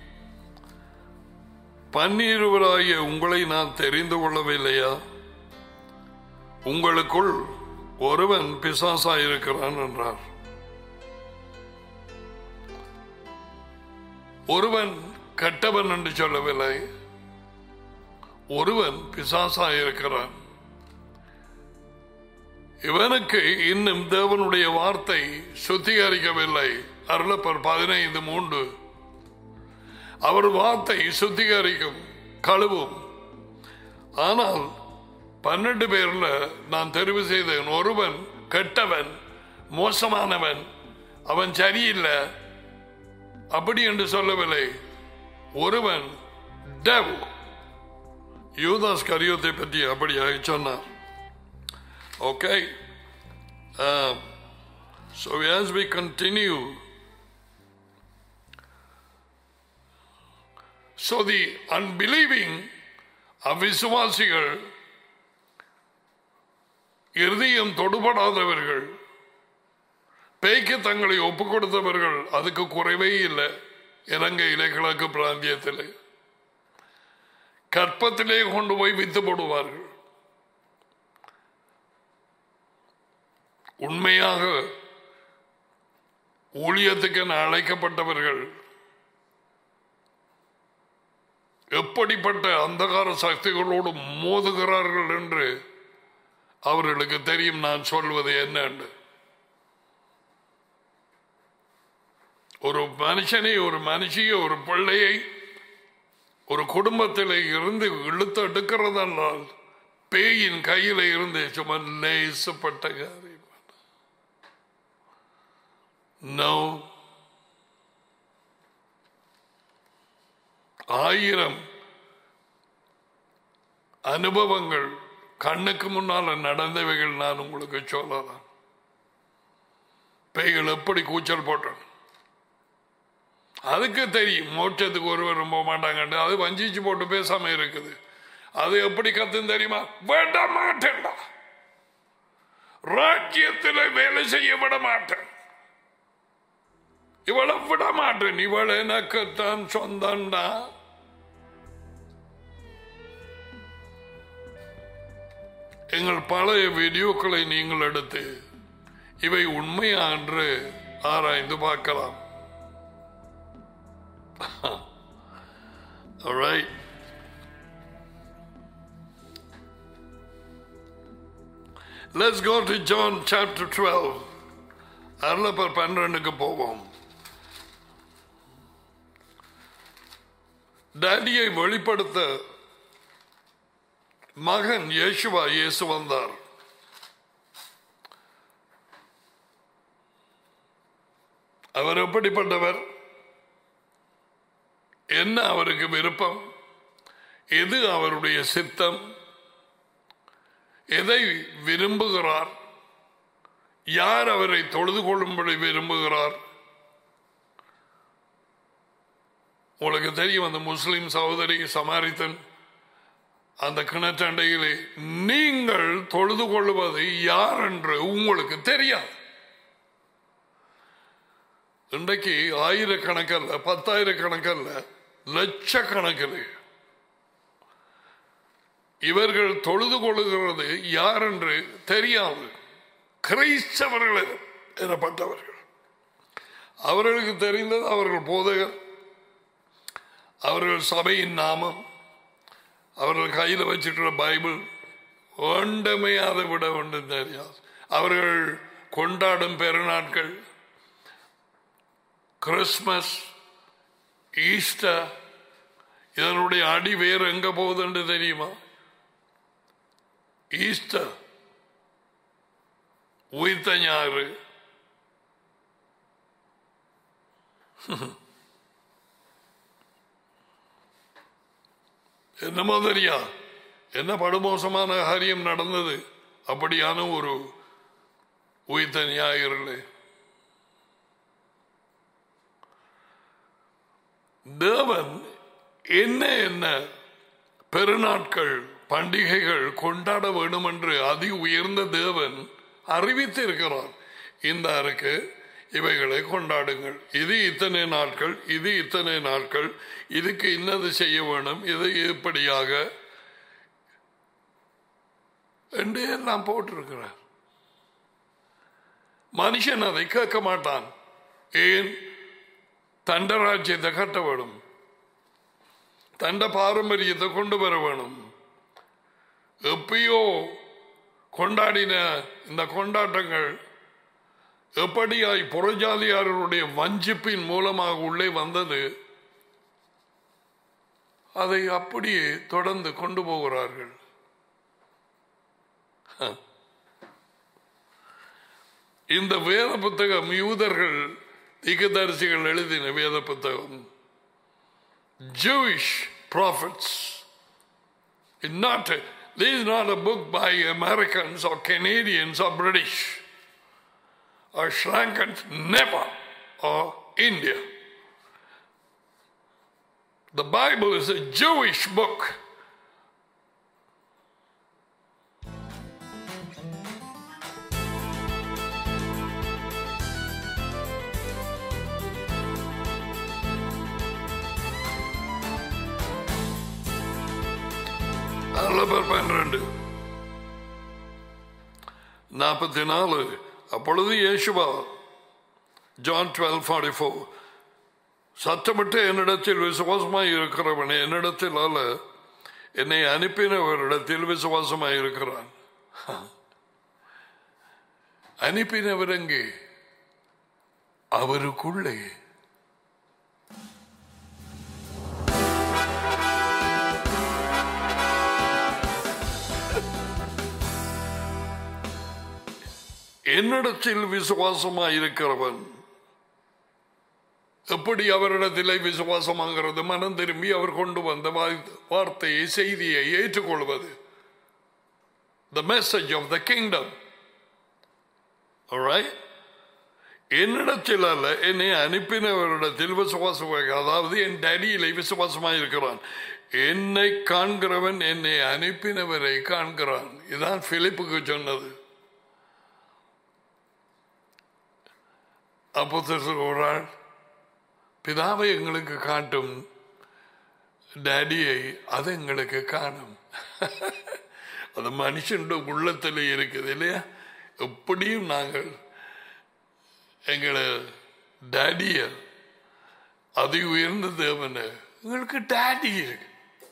பன்னிருவராகிய உங்களை நான் தெரிந்து கொள்ளவில்லையா உங்களுக்குள் ஒருவன் பிசாசாயிருக்கிறான் என்றார் ஒருவன் கெட்டவன் என்று சொல்லவில்லை ஒருவன் பிசாசாயிருக்கிறான் இவனுக்கு இன்னும் தேவனுடைய வார்த்தை சுத்திகரிக்கவில்லை அருளப்பர் பதினைந்து மூன்று அவர் வார்த்தை சுத்திகரிக்கும் கழுவும் ஆனால் பன்னெண்டு பேர்ல நான் தெரிவு செய்தேன் ஒருவன் கெட்டவன் மோசமானவன் அவன் சரியில்லை அப்படி என்று சொல்லவில்லை ஒருவன் devil. யூதாஸ் கரியோத்தை பற்றி அப்படியாக சொன்னார் okay so as we continue so the unbelieving அவிசுவாசிகள் இருதயம் தொடுபடாதவர்கள் பேய்க்கு தங்களை ஒப்புக் கொடுத்தவர்கள் அதுக்கு குறைவே இல்லை இலங்கையிலே கிழக்கு பிராந்தியத்திலே கற்பத்திலே கொண்டு போய் வித்து போடுவார்கள் உண்மையாக ஊழியத்துக்கு என அழைக்கப்பட்டவர்கள் எப்படிப்பட்ட அந்தகார சக்திகளோடு மோதுகிறார்கள் என்று அவர்களுக்கு தெரியும் நான் சொல்வது என்னன்னு ஒரு மனுஷனை ஒரு மனுஷியை ஒரு பிள்ளையை ஒரு குடும்பத்தில் இருந்து இழுத்து எடுக்கிறதென்றால் பேயின் கையில இருந்து சும்மா லேசப்பட்ட காரியம் நோ ஆயிரம் அனுபவங்கள் கண்ணுக்கு முன்னால நடந்தவைகள் நான் உங்களுக்கு சொல்லலாம் பேய்கள் எப்படி கூச்சல் போட்டோம் அதுக்கு தெரியும் மோட்சத்துக்கு ஒருவர் போக மாட்டாங்கன்னு அது வஞ்சிச்சு போட்டு பேசாம இருக்குது அது எப்படி கத்துன்னு தெரியுமா விட மாட்டேன்டா ராஜ்யத்தில் வேலை செய்ய விட மாட்டேன் இவளை விட மாட்டேன் இவள் எனக்குத்தான் சொந்தம்டா எங்கள் பழைய வீடியோக்களை நீங்கள் எடுத்து இவை உண்மையா என்று ஆராய்ந்து பார்க்கலாம் All right. Let's go to John chapter 12. அருளப்பர் பன்னிரண்டுக்கு போவோம் டேடியை வெளிப்படுத்த மகன் இயேசுவா இயேசு வந்தார் அவர் எப்படிப்பட்டவர் என்ன அவருக்கு விருப்பம் எது அவருடைய சித்தம் எதை விரும்புகிறார் யார் அவரை தொழுது கொள்ளும்படி விரும்புகிறார் உங்களுக்கு தெரியும் அந்த முஸ்லிம் சகோதரி சமாரித்தன் அந்த கிணற்றண்டையிலே நீங்கள் தொழுது கொள்வது யார் என்று உங்களுக்கு தெரியாது இன்றைக்கு ஆயிரக்கணக்கல்ல பத்தாயிரக்கணக்கல்ல லட்சக்கணக்கில் இவர்கள் தொழுது கொள்ளுகிறது யார் என்று தெரியாது கிரைஸ்தவர்கள் எனப்பட்டவர்கள் அவர்களுக்கு தெரிந்தது அவர்கள் போதகர் அவர்கள் சபையின் நாமம் அவர்கள் கையில் வச்சிருக்கிற பைபிள் ஒன்றுமே அதை விட ஒன்றும் தெரியாது அவர்கள் கொண்டாடும் பெருநாட்கள் கிறிஸ்மஸ் ஈஸ்டர் இதனுடைய அடி வேறு எங்க போகுதுன்னு தெரியுமா ஈஸ்டர் உயிர்த்த ஞாறு என்னமோ தெரியா என்ன படுமோசமான காரியம் நடந்தது அப்படியான ஒரு உயிர்த்த ஞாயிறு தேவன் என்ன என்ன பெருநாட்கள் பண்டிகைகள் கொண்டாட வேண்டும் என்று அதி உயர்ந்த தேவன் அறிவித்திருக்கிறார் இந்த அருக்கு இவைகளை கொண்டாடுங்கள் இது இத்தனை நாட்கள் இது இத்தனை நாட்கள் இதுக்கு இன்னது செய்ய வேணும் இது இப்படியாக என்று எல்லாம் போட்டிருக்கிறார் மனுஷன் அதை கேட்க மாட்டான் ஏன் தண்ட ராஜ்யத்தை கட்ட வேணும் தண்ட பாரம்பரியத்தை கொண்டு வர வேணும் எப்பயோ கொண்டாடின இந்த கொண்டாட்டங்கள் எப்படியாய் புறஜாதியாரருடைய வஞ்சிப்பின் மூலமாக உள்ளே வந்தது அதை அப்படியே தொடர்ந்து கொண்டு போகிறார்கள் இந்த வேத புத்தகம் யூதர்கள் திகதரிசிகள் எழுதின வேத புத்தகம் Jewish prophets. It's not a, this is not a book by Americans or Canadians or British or Sri Lankans, never, or India. The Bible is a Jewish book. நலபர் பன்னிரண்டு நாற்பத்தி நாலு அப்பொழுது இயேசுவா ஜான் டுவெல் ஃபார்ட்டி ஃபோர் சத்தமிட்டு என்னிடத்தில் விசுவாசமாய் இருக்கிறவன் என்னிடத்தில் அல்ல என்னை அனுப்பினவரிடத்தில் விசுவாசமாய் இருக்கிறான் அனுப்பினவர் எங்கே அவருக்குள்ளே என்னிடத்தில் விசுவாசமாய் இருக்கிறவன் எப்படி அவரிடத்திலே விசுவாசமாகிறது மனம் திரும்பி அவர் கொண்டு வந்த வாய்- வார்த்தையை செய்தியை ஏற்றுக்கொள்வது the message of the kingdom alright என்னிடத்தில் அல்ல என்னை அனுப்பினவரிடத்தில் விசுவாசமாக அதாவது என் டேடியிலே விசுவாசமாக இருக்கிறான் என்னை காண்கிறவன் என்னை அனுப்பினவரை காண்கிறான் இதான் பிலிப்புக்கு சொன்னது அப்போ ஒரு ஆள் பிதாவை எங்களுக்கு காட்டும் டேடியை அது எங்களுக்கு காணும் அது மனுஷனுடைய உள்ளத்தில் இருக்குது இல்லையா எப்படியும் நாங்கள் எங்களை டேடிய அதி உயர்ந்த தேவனை எங்களுக்கு டேடி இருக்கு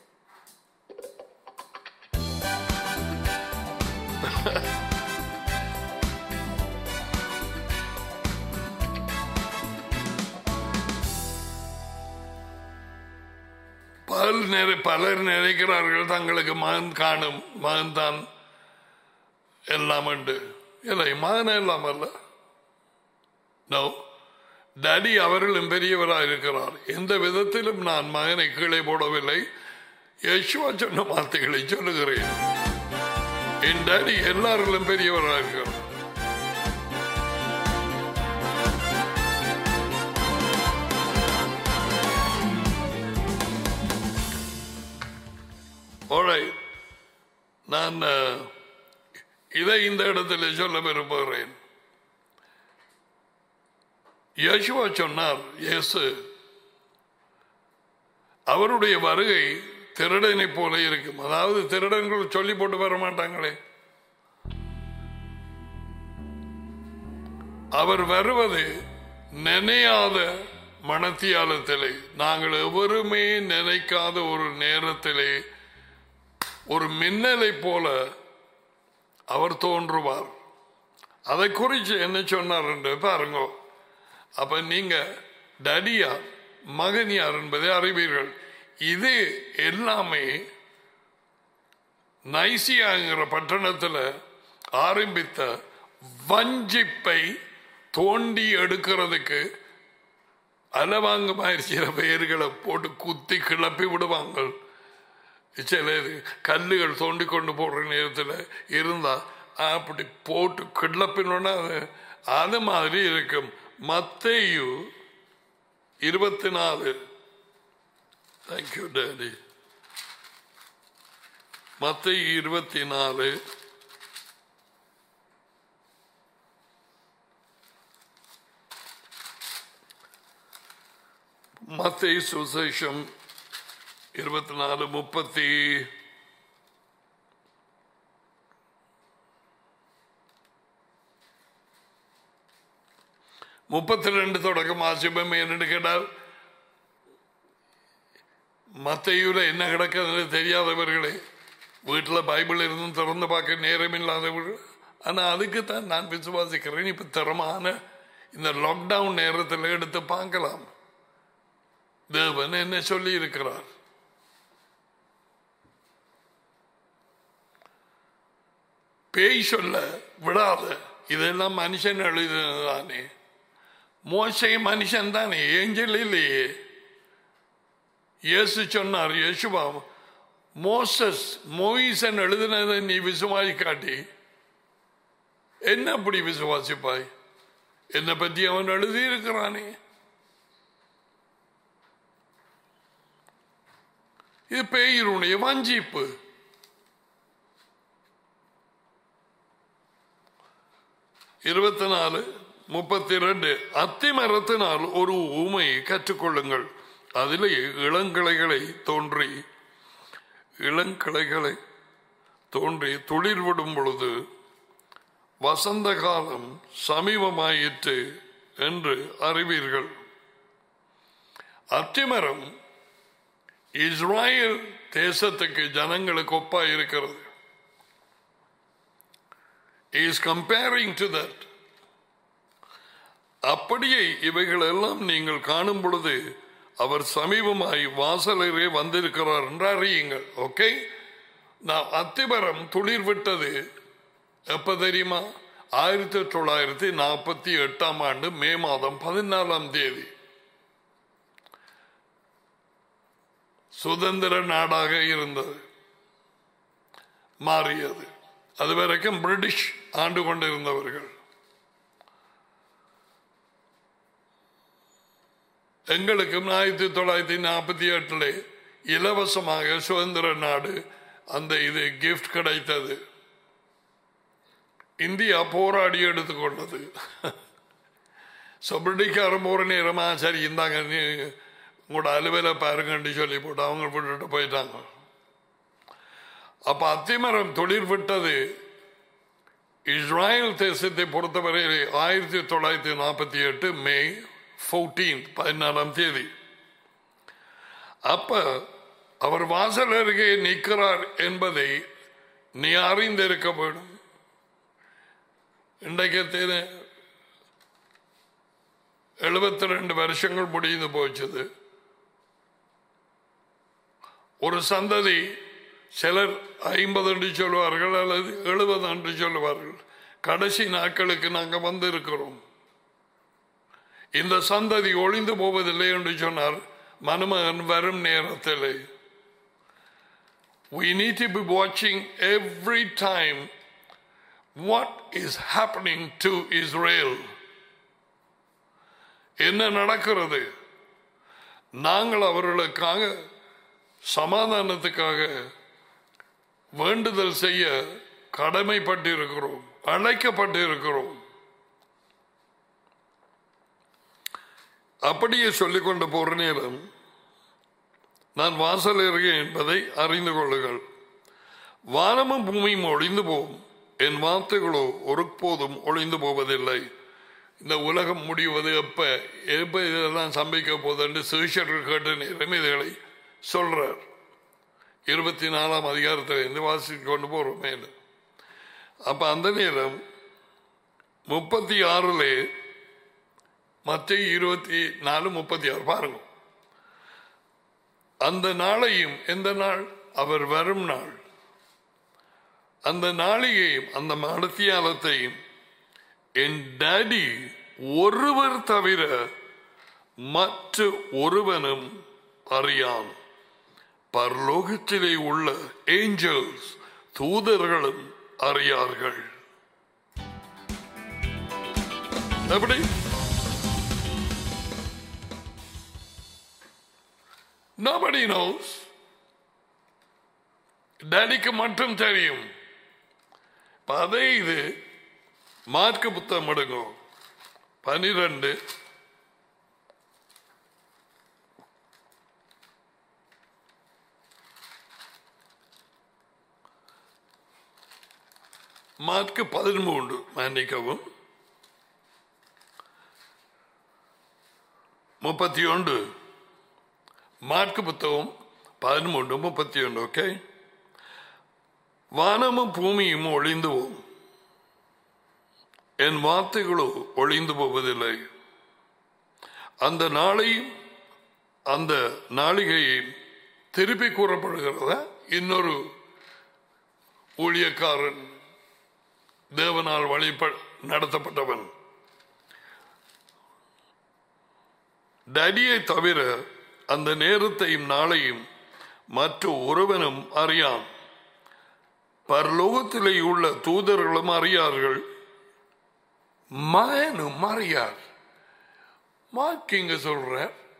பலர் நிறை பலர் நினைக்கிறார்கள் தங்களுக்கு மகன் காணும் மகன் தான் எல்லாம் உண்டு இல்லை மகன் எல்லாம் அல்ல நோ டாடி அவர்களும் பெரியவராக இருக்கிறார் எந்த விதத்திலும் நான் மகனை கீழே போடவில்லை யேசுவா சொன்ன வார்த்தைகளை சொல்லுகிறேன் என் டாடி எல்லாரிலும் பெரியவராக இருக்கிறார் Alright. நான் அஹ், இதை இந்த இடத்துல சொல்ல விரும்புகிறேன் யேசுவா சொன்னார் இயேசு அவருடைய வருகை திருடனை போல இருக்கும் அதாவது திருடன்கள் சொல்லி போட்டு வர மாட்டாங்களே அவர் வருவது நினையாத மனத்தியாலத்திலே நாங்கள் எவருமே நினைக்காத ஒரு நேரத்திலே ஒரு மின்னலை போல அவர் தோன்றுவார் அதை குறித்து என்ன சொன்னார் என்று பாருங்க அப்ப நீங்க டடியார் மகன் யார் என்பதை அறிவீர்கள் இது எல்லாமே நைசியாங்கிற பட்டணத்தில் ஆரம்பித்த வஞ்சிப்பை தோண்டி எடுக்கிறதுக்கு அலவாங்கமாக சில பெயர்களை போட்டு குத்தி கிளப்பி விடுவாங்க சில இது கல்லுகள் தோண்டி கொண்டு போடுற நேரத்தில் இருந்தா அப்படி போட்டு கிளப்பினோன்னா அது அது மாதிரி இருக்கும் மத்தேயு இருபத்தி நாலு தேங்க்யூ டேடி மத்தேயு இருபத்தி நாலு மத்தேயு சுசேஷம் இருபத்தி நாலு முப்பத்தி முப்பத்தி ரெண்டு தொடக்கம் ஆசிபம் என்னன்னு கேட்டால் மத்தையூல என்ன கிடக்குதுன்னு தெரியாதவர்களே வீட்டில் பைபிள் இருந்தும் திறந்து பார்க்க நேரம் இல்லாதவர்கள் ஆனால் அதுக்கு தான் நான் விசுவாசிக்கிறேன் இப்போ திறமான இந்த லாக்டவுன் நேரத்தில் எடுத்து பார்க்கலாம் தேவன் என்ன சொல்லி இருக்கிறார் பேய் சொல்ல விடாத இதெல்லாம் மனுஷன் எழுதுதானே மோசை மனுஷன் தானே ஏஞ்சல் இல்லையே இயேசு சொன்னார் யேசுவா மோசஸ் மோயிசன் எழுதினதை நீ விசுவாசி காட்டி என்ன அப்படி விசுவாசிப்பாய் என்னை பற்றி அவன் எழுதியிருக்கிறானே இது பேயிருடைய வஞ்சிப்பு இருபத்தி நாலு முப்பத்தி ரெண்டு அத்தி மரத்தினால் ஒரு ஊமையை கற்றுக்கொள்ளுங்கள் அதிலே இளங்கிளைகளை தோன்றி இளங்கிளைகளை தோன்றி துளிர் விடும் பொழுது வசந்த காலம் சமீபமாயிற்று என்று அறிவீர்கள் அத்திமரம் இஸ்ராயல் தேசத்துக்கு ஜனங்களுக்கு ஒப்பா இருக்கிறது இஸ் கம்பேரிங் டு தட் அப்படியே இவைகள் எல்லாம் நீங்கள் காணும் பொழுது அவர் சமீபமாய் வாசலரே வந்திருக்கிறார் என்று அறியுங்கள் ஓகே நான் அத்திமரம் துளிர் விட்டது எப்ப தெரியுமா ஆயிரத்தி தொள்ளாயிரத்தி நாற்பத்தி எட்டாம் ஆண்டு மே மாதம் பதினாலாம் தேதி சுதந்திர நாடாக இருந்தது மாறியது அது வரைக்கும் பிரிட்டிஷ் ஆண்டு கொண்டிருந்தவர்கள் எங்களுக்கும் ஆயிரத்தி தொள்ளாயிரத்தி நாற்பத்தி எட்டுல இலவசமாக சுதந்திர நாடு அந்த இது கிஃப்ட் கிடைத்தது இந்தியா போராடி எடுத்துக்கொண்டது ஸோ பிரிட்டிஷ்காரன் போகிற நேரமா சரி இந்தாங்க நீ உங்களோட அலுவலை பாருங்கன்னு சொல்லி போட்டு அவங்க விட்டுட்டு போயிட்டாங்க அப்ப அத்திமரம் தொழில் விட்டது இஸ்ராயல் தேசத்தை பொறுத்தவரை ஆயிரத்தி தொள்ளாயிரத்தி நாற்பத்தி எட்டு மே ஃபோர்டீன் பதினாலாம் தேதி அப்ப அவர் வாசல் அருகே நிற்கிறார் என்பதை நீ அறிந்திருக்க வேண்டும் இன்றைக்கு எழுபத்தி ரெண்டு வருஷங்கள் முடிந்து போச்சது ஒரு சந்ததி சிலர் ஐம்பது என்று சொல்வார்கள் அல்லது எழுபது என்று சொல்லுவார்கள் கடைசி நாட்களுக்கு நாங்கள் வந்து இருக்கிறோம் இந்த சந்ததி ஒளிந்து போவதில்லை என்று சொன்னார் மனுமகன் வரும் நேரத்தில் we need to be watching every time what is happening to Israel என்ன நடக்கிறது நாங்கள் அவர்களுக்காக சமாதானத்துக்காக வேண்டுதல் செய்ய கடமைப்பட்டிருக்கிறோம் அழைக்கப்பட்டிருக்கிறோம் அப்படியே சொல்லிக்கொண்டு போற நேரம் நான் வாசல் இருக்கேன் என்பதை அறிந்து கொள்ளுங்கள் வானமும் பூமியும் ஒளிந்து போகும் என் வார்த்தைகளோ ஒருபோதும் ஒளிந்து போவதில்லை இந்த உலகம் முடிவது எப்ப எப்ப இதெல்லாம் சம்பிக்க போதுன்னு சிகிச்சர்கள் கேட்ட நேரம் இதுகளை சொல்றார் இருபத்தி நாலாம் அதிகாரத்தில் இருந்து வாசித்து கொண்டு போறோம் மேல அப்ப அந்த நேரம் முப்பத்தி ஆறுல மற்ற இருபத்தி நாலு முப்பத்தி ஆறு பாருங்க அந்த நாளையும் எந்த நாள் அவர் வரும் நாள் அந்த நாளிகையும் அந்த மடத்தியாலத்தையும் என் டாடி ஒருவர் தவிர மற்ற ஒருவனும் அறியான் பரலோகத்திலே உள்ள ஏஞ்சல்ஸ் தூதர்களும் அறியார்கள் எப்படி Nobody knows. டேடிக்கு மட்டும் தெரியும் இப்ப அதே இது மார்க்க புத்தகம் எடுங்கோ பனிரெண்டு மார்க்கு பதிமூன்று மன்னிக்கவும் முப்பத்தி ஒன்று மார்க்கு புத்தகம் பதிமூன்று முப்பத்தி ஒன்று ஓகே வானமும் பூமியும் ஒளிந்து போகும் என் வார்த்தைகளோ ஒளிந்து போவதில்லை அந்த நாளையும் அந்த நாளிகையும் திருப்பி கூறப்படுகிறத இன்னொரு ஊழியக்காரன் தேவனால் வழிப நடத்தப்பட்டவன் டடியை தவிர அந்த நேரத்தையும் நாளையும் மற்ற ஒருவனும் அறியான் பரலோகத்திலே உள்ள தூதர்களும் அறியார்கள் மகனும் அறியார் மாக்கிங்க சொல்ற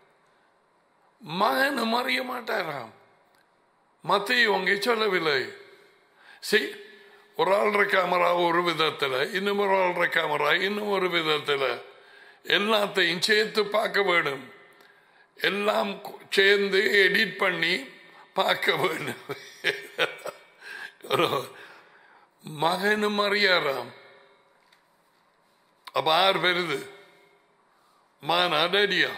மகனும் அறிய மாட்டாராம் மத்தையும் அங்கே சொல்லவில்லை சி ஒரு ஆள்ற கேமரா ஒரு விதத்தில் இன்னும் ஒரு ஆள்ற கேமரா இன்னும் ஒரு விதத்தில் எல்லாத்தையும் சேர்த்து பார்க்க வேணும் எல்லாம் சேர்ந்து எடிட் பண்ணி பார்க்க வேணும் ஒரு மகனும் அறியாராம் அப்ப ஆறு பெருது மானா டேடியா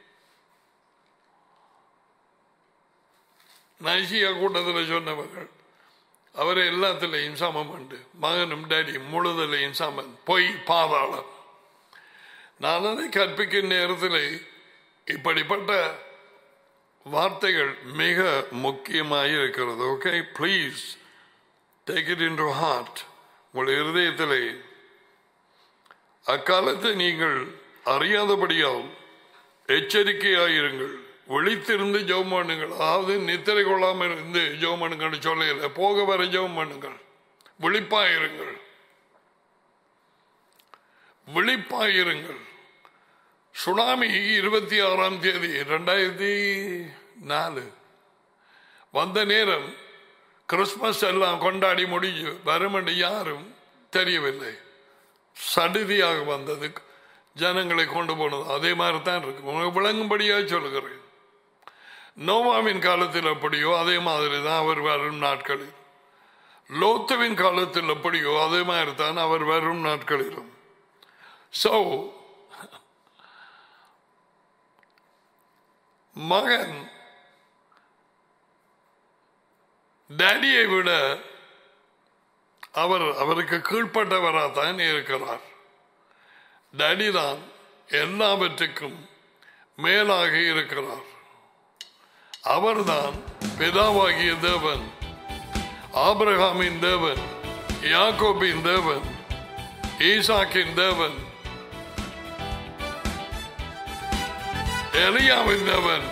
நைசியா கூட்டத்தில் சொன்னவர்கள் அவரை எல்லாத்திலையும் சமம் உண்டு மகனும் டேடியும் முழுதலையும் சமன் பொய் பாதாளம் நான் அதை கற்பிக்கும் நேரத்தில் இப்படிப்பட்ட வார்த்தைகள் மிக முக்கியமாக இருக்கிறது okay please take it into heart உங்கள் இருதயத்திலே அக்காலத்தை நீங்கள் அறியாதபடியால் எச்சரிக்கையாயிருங்கள் விழித்திருந்து ஜெபம் பண்ணுங்கள் அதாவது நித்திரை கொள்ளாமல் இருந்து ஜெபம் பண்ணுங்கள் சொல்லல போக வர ஜெபம் பண்ணுங்கள் விழிப்பாயிருங்கள் விழிப்பாயிருங்கள் சுனாமி இருபத்தி ஆறாம் தேதி ரெண்டாயிரத்தி நாலு வந்த நேரம் கிறிஸ்மஸ் எல்லாம் கொண்டாடி முடிஞ்சு வருமென்று யாரும் தெரியவில்லை சடுதியாக வந்தது ஜனங்களை கொண்டு போனது அதே மாதிரி தான் இருக்கு உங்களுக்கு விளங்கும்படியாக சொல்லுகிறேன் நோவாவின் காலத்தில் எப்படியோ அதே மாதிரி தான் அவர் வரும் நாட்களில் லோத்துவின் காலத்தில் எப்படியோ அதே மாதிரி தான் அவர் வரும் நாட்களிலும் ஸோ மகன் டேடியை விட அவர் அவருக்கு கீழ்ப்பட்டவராக தான் இருக்கிறார் டேடி தான் எல்லாவற்றுக்கும் மேலாக இருக்கிறார் அவர்தான் பிதாவாகிய தேவன் ஆபிரகாமின் தேவன் யாக்கோபின் தேவன் ஈசாக்கின் தேவன் எலியாவின் தேவன்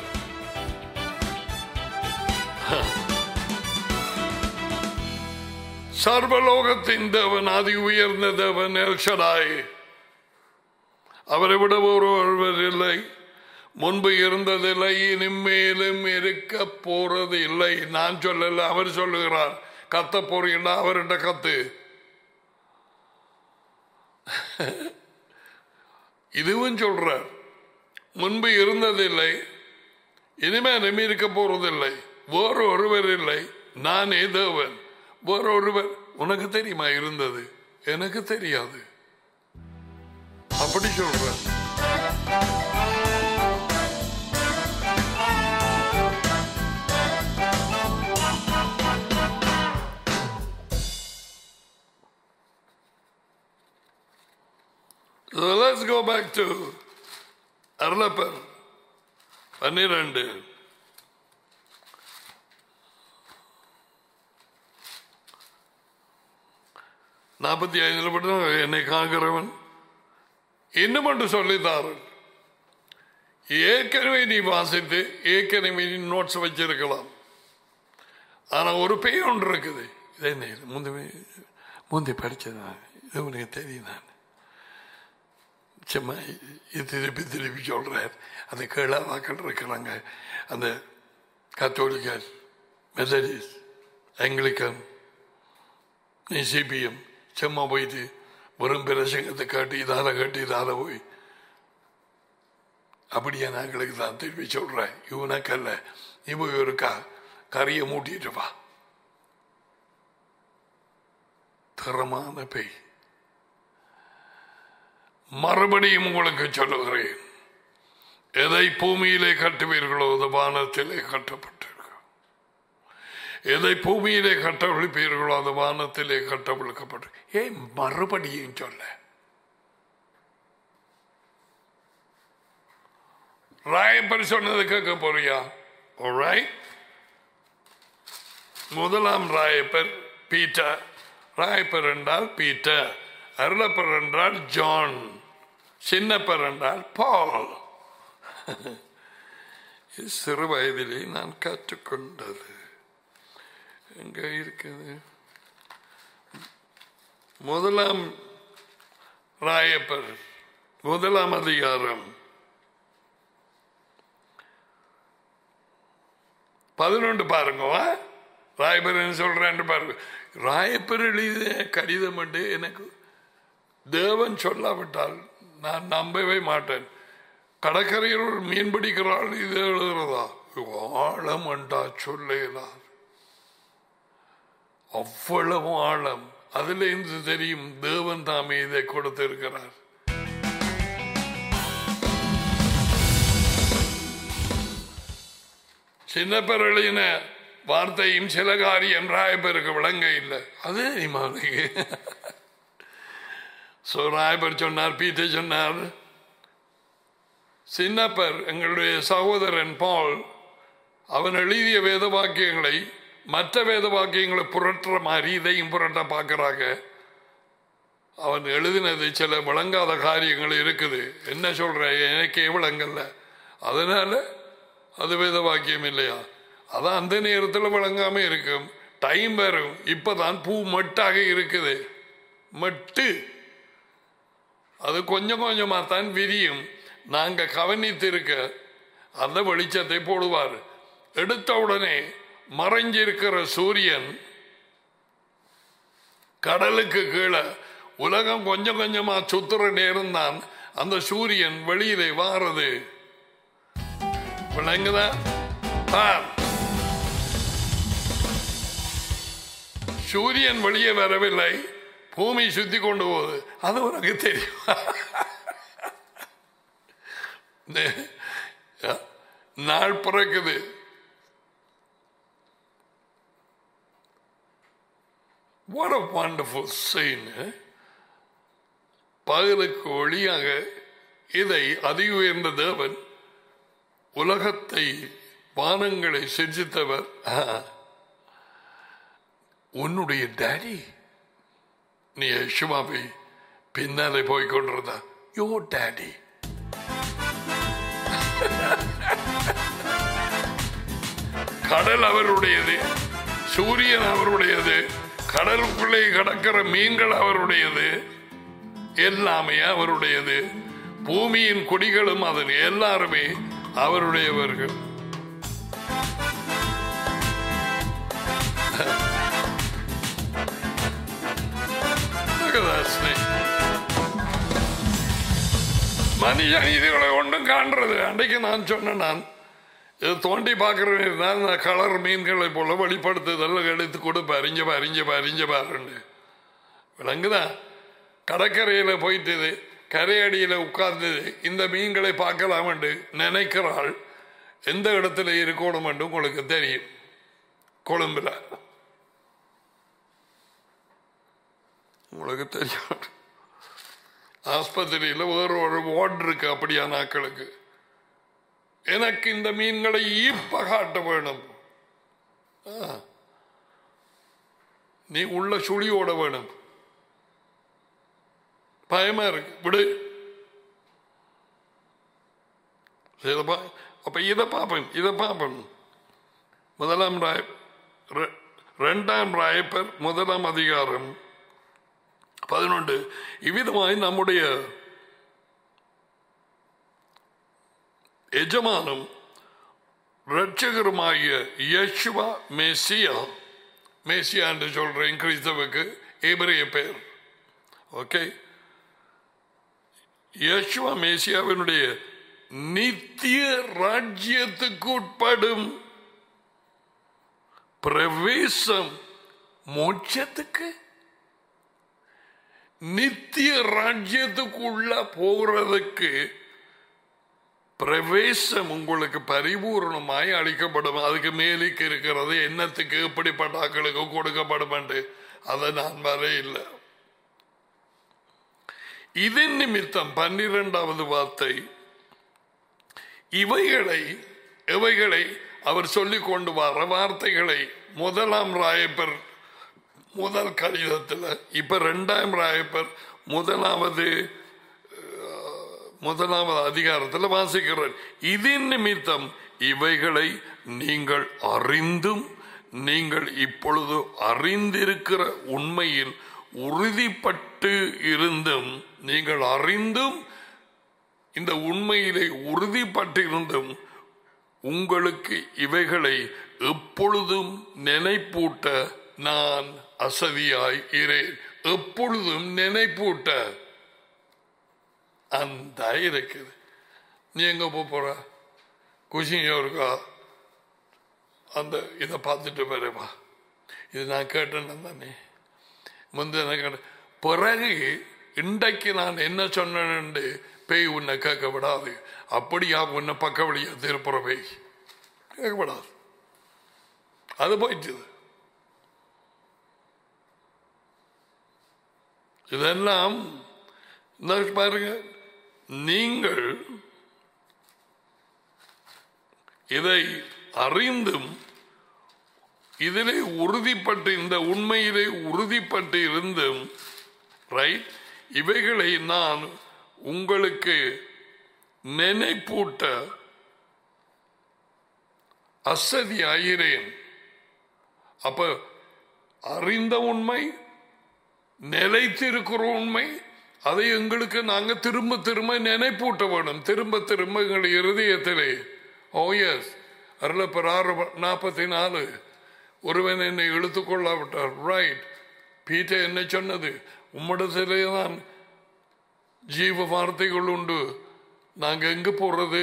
சர்வலோகத்தின் தேவன் அதி உயர்ந்த தேவன் எல்ஷடாய் அவரை விட ஒருவர் இல்லை முன்பு இருந்ததில்லை இனிமேலும் இருக்க போறது இல்லை நான் சொல்லல அவர் சொல்லுகிறார் கத்த போறீங்கன்னா அவர்கிட்ட கத்து இதுவும் சொல்றார் முன்பு இருந்ததில்லை இனிமேலும் இருக்க போறதில்லை வேறு ஒருவர் இல்லை நானே தேவன் வேறு ஒருவர் உனக்கு தெரியுமா இருந்தது எனக்கு தெரியாது அப்படி சொல்றேன் So let's go back to அருளப்பர் பன்னிரண்டு நாற்பத்தி ஐந்துல மட்டும் என்னை காக்கிறவன் இன்னும் மட்டும் சொல்லித்தாரு ஏற்கனவே நீ வாசித்து ஏற்கனவே நீ நோட்ஸ் வச்சிருக்கலாம் ஆனா ஒரு பெயர் ஒன்று இருக்குது இது என்ன இது முந்தி முந்தி படிச்சதான் இது உனக்கு தெரியும் நான் சும்மா இது திருப்பி திருப்பி சொல்றார் அந்த கீழே வாக்கள் இருக்கிறாங்க அந்த கத்தோலிக்கர் மெத்தடிஸ் ஆங்கிலிக்கன் நீ சிபிஎம் சும்மா போயிட்டு வெறும் பிரசங்கத்தை காட்டி இதால காட்டி இதால போய் அப்படியே நாங்களுக்கு தான் திருப்பி சொல்றேன் இவனுக்கல்ல நீ போய் ஒரு கா கறியை மூட்டிட்டு வா தரமான பெய் மறுபடியும் உங்களுக்கு சொல்லுகிறேன் எதை பூமியிலே கட்டுவீர்களோ அது வானத்திலே கட்டப்பட்டிருக்கும் எதை பூமியிலே கட்டவிழ்ப்பீர்களோ அது வானத்திலே கட்டவிழ்க்கப்பட்டு ஏன் மறுபடியும் சொல்ல ராயப்பர் சொன்னது கேட்க போறியா Alright? முதலாம் ராயப்பர் பீட்டர் ராயப்பர் என்றால் பீட்டர் அருளப்பர் என்றால் ஜான் சின்னப்பர் என்றால் பால் இது சிறு வயதிலே நான் கற்றுக்கொண்டது எங்க இருக்குது முதலாம் ராயப்பர் முதலாம் அதிகாரம் பதினொன்று பாருங்க ராயப்பர் சொல்றேன் பாருங்க ராயப்பர் எழுதிய கடிதம் என்று எனக்கு தேவன் சொல்லாவிட்டால் நான் நம்பவே மாட்டேன் கடற்கரையில் ஒரு மீன் பிடிக்கிறாள் இது எழுதுறதா ஆழம் என்றா சொல்லேலாம் அவ்வளவு ஆழம் அதுல இருந்து தெரியும் தேவன் தாமே இதை கொடுத்திருக்கிறார் சின்ன பிறழின வார்த்தையும் சில காரியம் ராயப்பருக்கு விளங்க இல்லை அது மாதிரி சோ ராயப்பர் சொன்னார் பீட்டர் சொன்னார் சின்னப்பர் எங்களுடைய சகோதரன் பால் அவன் எழுதிய வேத வாக்கியங்களை மற்ற வேத வாக்கியங்களை புரட்டுற மாதிரி இதையும் புரட்ட பார்க்கறாங்க அவன் எழுதினது சில விளங்காத காரியங்கள் இருக்குது என்ன சொல்ற எனக்கே விளங்கல்ல அதனால அது வேத வாக்கியம் இல்லையா அதான் அந்த நேரத்தில் விளங்காம இருக்கும் டைம் வரும் இப்பதான் பூ மட்டாக இருக்குது மட்டு அது கொஞ்சம் கொஞ்சமாக தான் விரியும் நாங்க கவனித்து இருக்க அந்த வெளிச்சத்தை போடுவார் எடுத்த உடனே மறைஞ்சிருக்கிற சூரியன் கடலுக்கு கீழே உலகம் கொஞ்சம் கொஞ்சமா சுத்துற நேரம் தான் அந்த சூரியன் வெளியிலே வாரது விளங்குதா பார். சூரியன் வெளியே வரவில்லை பூமி சுத்தி கொண்டு போகுது அது உனக்கு தெரியும் நாள் பிறக்குது What a wonderful scene. eh? பகலுக்கு ஒளியாக இதை அதி உயர்ந்த தேவன் உலகத்தை வானங்களை சிர்ஜித்தவர் ஆ, உன்னுடைய டாடி நீ யசுமாவை பின்னாலே போய் கொண்டிருந்தா யோ டாடி கடல் அவருடையது சூரியன் அவருடையது கடலுக்குள்ளே கடக்கிற மீன்கள் அவருடையது எல்லாமே அவருடையது பூமியின் குடிகளும் அதன் எல்லாருமே அவருடையவர்கள் Look at that snake. மனுஷன் இதுகளை ஒன்றும் காண்றது அன்றைக்கு நான் சொன்னேன் நான் இது தோண்டி பார்க்குறேன் இந்த கலர் மீன்களை போல வெளிப்படுத்துதல் எடுத்து கொடுப்ப அறிஞ்ச அறிஞ்ச அறிஞ்ச பாருன்னு விளங்குதா கடற்கரையில் போயிட்டது கரையடியில் உட்கார்ந்தது இந்த மீன்களை பார்க்கலாம் என்று நினைக்கிறாள் எந்த இடத்துல இருக்கணும் என்று உங்களுக்கு தெரியும் கொழும்புல உங்களுக்கு தெரியும் ஆஸ்பத்திரியில் வேற ஒரு வார்டு இருக்கு அப்படியான ஆட்களுக்கு எனக்கு இந்த மீன்களை ஈப்ப காட்ட வேணும் ஆ. நீ உள்ள சுழியோட வேணும் பயமா இருக்கு விடு இதை பா- அப்ப இதை பார்ப்பேன் இதை பார்ப்பேன் முதலாம் ராய ரெ- ரெண்டாம் ராயப்பர் முதலாம் அதிகாரம் பதினொன்று இவ்விதமாய் நம்முடைய எஜமானும் ரட்சகருமாகிய யேசுவா மேசியா மேசியா என்று சொல்றேன் கிறிஸ்தவுக்கு ஏபரிய பேர் ஓகே யேசுவா மேசியாவினுடைய நித்திய ராஜ்யத்துக்கு உட்படும் பிரவேசம் மோட்சத்துக்கு நித்திய ராஜ்யத்துக்குள்ள போறதுக்கு பிரவேசம் உங்களுக்கு பரிபூர்ணமாய் அளிக்கப்படும் அதுக்கு மேலுக்கு இருக்கிறது என்னத்துக்கு எப்படிப்பட்ட ஆக்களுக்கு கொடுக்கப்படும் என்று அதை நான் வர இல்லை இதன் நிமித்தம் பன்னிரெண்டாவது வார்த்தை இவைகளை இவைகளை அவர் சொல்லிக் கொண்டு வர வார்த்தைகளை முதலாம் ராயப்பர் முதல் கடிதத்தில் இப்ப ரெண்டாம் ராயப்பர் முதலாவது அஹ், முதலாவது அதிகாரத்தில் வாசிக்கிறேன் இதன் நிமித்தம் இவைகளை நீங்கள் அறிந்தும் நீங்கள் இப்பொழுது அறிந்திருக்கிற உண்மையில் உறுதிப்பட்டு இருந்தும் நீங்கள் அறிந்தும் இந்த உண்மையிலே உறுதிப்பட்டிருந்தும் உங்களுக்கு இவைகளை எப்பொழுதும் நினைப்பூட்ட நான் அசதியாய் இரேன் எப்பொழுதும் நினைப்பூட்ட அந்த இருக்குது நீ எங்க போப் போற குஷிங்க இருக்கா அந்த இதை பார்த்துட்டு வரேப்பா இது நான் கேட்டேன்னு தானே முந்தின கேட்ட பிறகு இன்றைக்கு நான் என்ன சொன்னேன்னு பேய் உன்னை கேட்க விடாது அப்படியா உன்னை பக்க வழியா திருப்புற பேய் கேட்கப்படாது அது போயிட்டுது இதெல்லாம் இந்த பாருங்க நீங்கள் இதை அறிந்தும் இதிலே உறுதிப்பட்டு இந்த உண்மையிலே உறுதிப்பட்டு இருந்தும் ரைட் இவைகளை நான் உங்களுக்கு நினைப்பூட்ட அசதி ஆகிறேன் அப்ப அறிந்த உண்மை நிலைத்திருக்கிற உண்மை அதை எங்களுக்கு நாங்க திரும்ப திரும்ப நினைப்பூட்ட வேணும் திரும்ப திரும்ப எங்கள் இருதயத்திலே ஓ எஸ் அருளப்பர் ஆறு நாற்பத்தி நாலு ஒருவன் என்னை இழுத்துக் கொள்ளாவிட்டார் ரைட் பீட்டர் என்ன சொன்னது உம்மிடத்திலே தான் ஜீவ வார்த்தைகள் உண்டு நாங்க எங்க போறது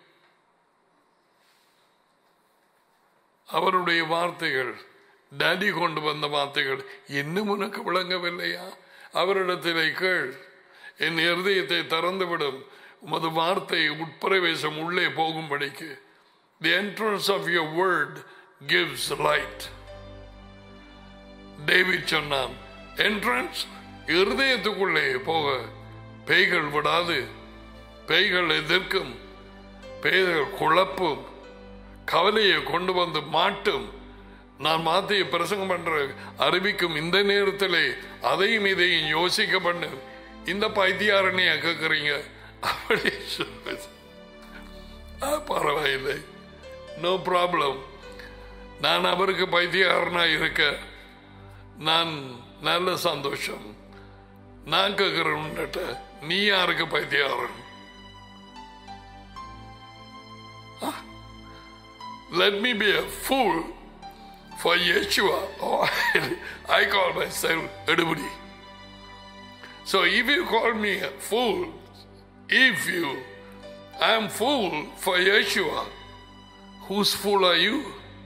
அவருடைய வார்த்தைகள் டாடி கொண்டு வந்த வார்த்தைகள் இன்னும் உனக்கு விளங்கவில்லையா அவரிடத்திலே கேள் என் இருதயத்தை திறந்துவிடும் உமது வார்த்தை உட்பிரவேசம் உள்ளே போகும்படிக்கு the entrance of your word gives light David சொன்னான் என்ட்ரன்ஸ் இருதயத்துக்குள்ளே போக பேய்கள் விடாது பேய்கள் எதிர்க்கும் பேய்கள் குழப்பும் கவலையை கொண்டு வந்து மாட்டும் நான் மாத்திய பிரசங்கம் பண்ற அறிவிக்கும் இந்த நேரத்திலே அதையும் இதையும் யோசிக்க பண்ணு இந்த பைத்தியாரணைய கேட்குறீங்க அப்படி சொல்லு. ஆ, பரவாயில்லை நோ ப்ராப்ளம் நான் அவருக்கு பைத்தியாரனா இருக்க நான் நல்ல சந்தோஷம் நான் கேட்கிறேன் நீ யாருக்கு பைத்தியாரன் let me be a fool for Yeshua. Oh, I call myself everybody. So if you call me a fool, if you, I'm fool for Yeshua, whose fool are you?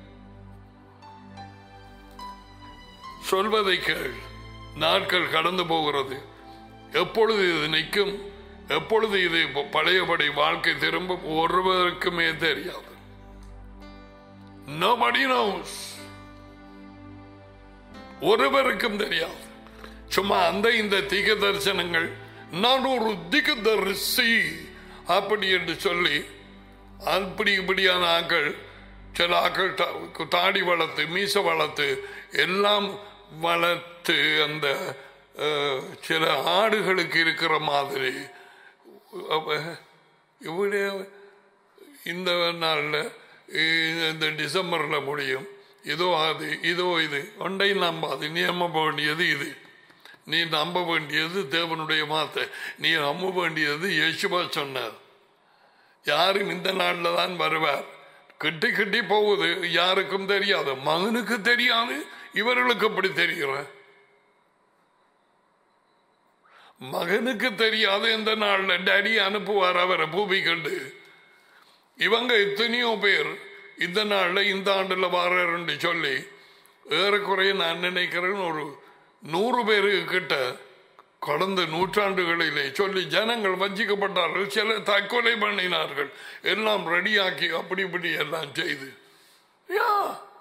சொல்வதை கேள் நாட்கள் கடந்து போகிறது எப்பொழுது இது நிற்கும் எப்பொழுது இது பழையபடி வாழ்க்கை திரும்பும் ஒருவருக்குமே தெரியாது Nobody knows. ஒருவருக்கும் தெரியாது சும்மா அந்த இந்த திக தரிசனங்கள் நான் ஒரு திக தரிசி அப்படி என்று சொல்லி அப்படி இப்படியான ஆக்கள் சில ஆக்கள் தா- தாடி வளர்த்து மீச வளர்த்து எல்லாம் வளர்த்து அந்த அஹ், சில ஆடுகளுக்கு இருக்கிற மாதிரி அப்ப இவடைய இந்த நாளில் இந்த டிசம்பரில் முடியும் இதோ அது இதோ இது ஒன்றை நம்பாது நீ நம்ப வேண்டியது இது நீ நம்ப வேண்டியது தேவனுடைய வார்த்தை நீ நம்ப வேண்டியது யேசுவா சொன்னார் யாரும் இந்த நாளில் தான் வருவார் கிட்டி கிட்டி போகுது யாருக்கும் தெரியாது மகனுக்கு தெரியாது இவர்களுக்கு எப்படி தெரிகிற மகனுக்கு தெரியாது இந்த நாள்ல டேடி அனுப்புவார் அவரை பூமி கண்டு இவங்க எத்தனையோ பேர் இந்த நாள்ல இந்த ஆண்டுல வாரன்னு சொல்லி ஏறக்குறைய நான் நினைக்கிறேன் ஒரு நூறு பேரு கிட்ட கடந்த நூற்றாண்டுகளிலே சொல்லி ஜனங்கள் வஞ்சிக்கப்பட்டார்கள் சில தற்கொலை பண்ணினார்கள் எல்லாம் ரெடியாக்கி அப்படி இப்படி எல்லாம் செய்து யா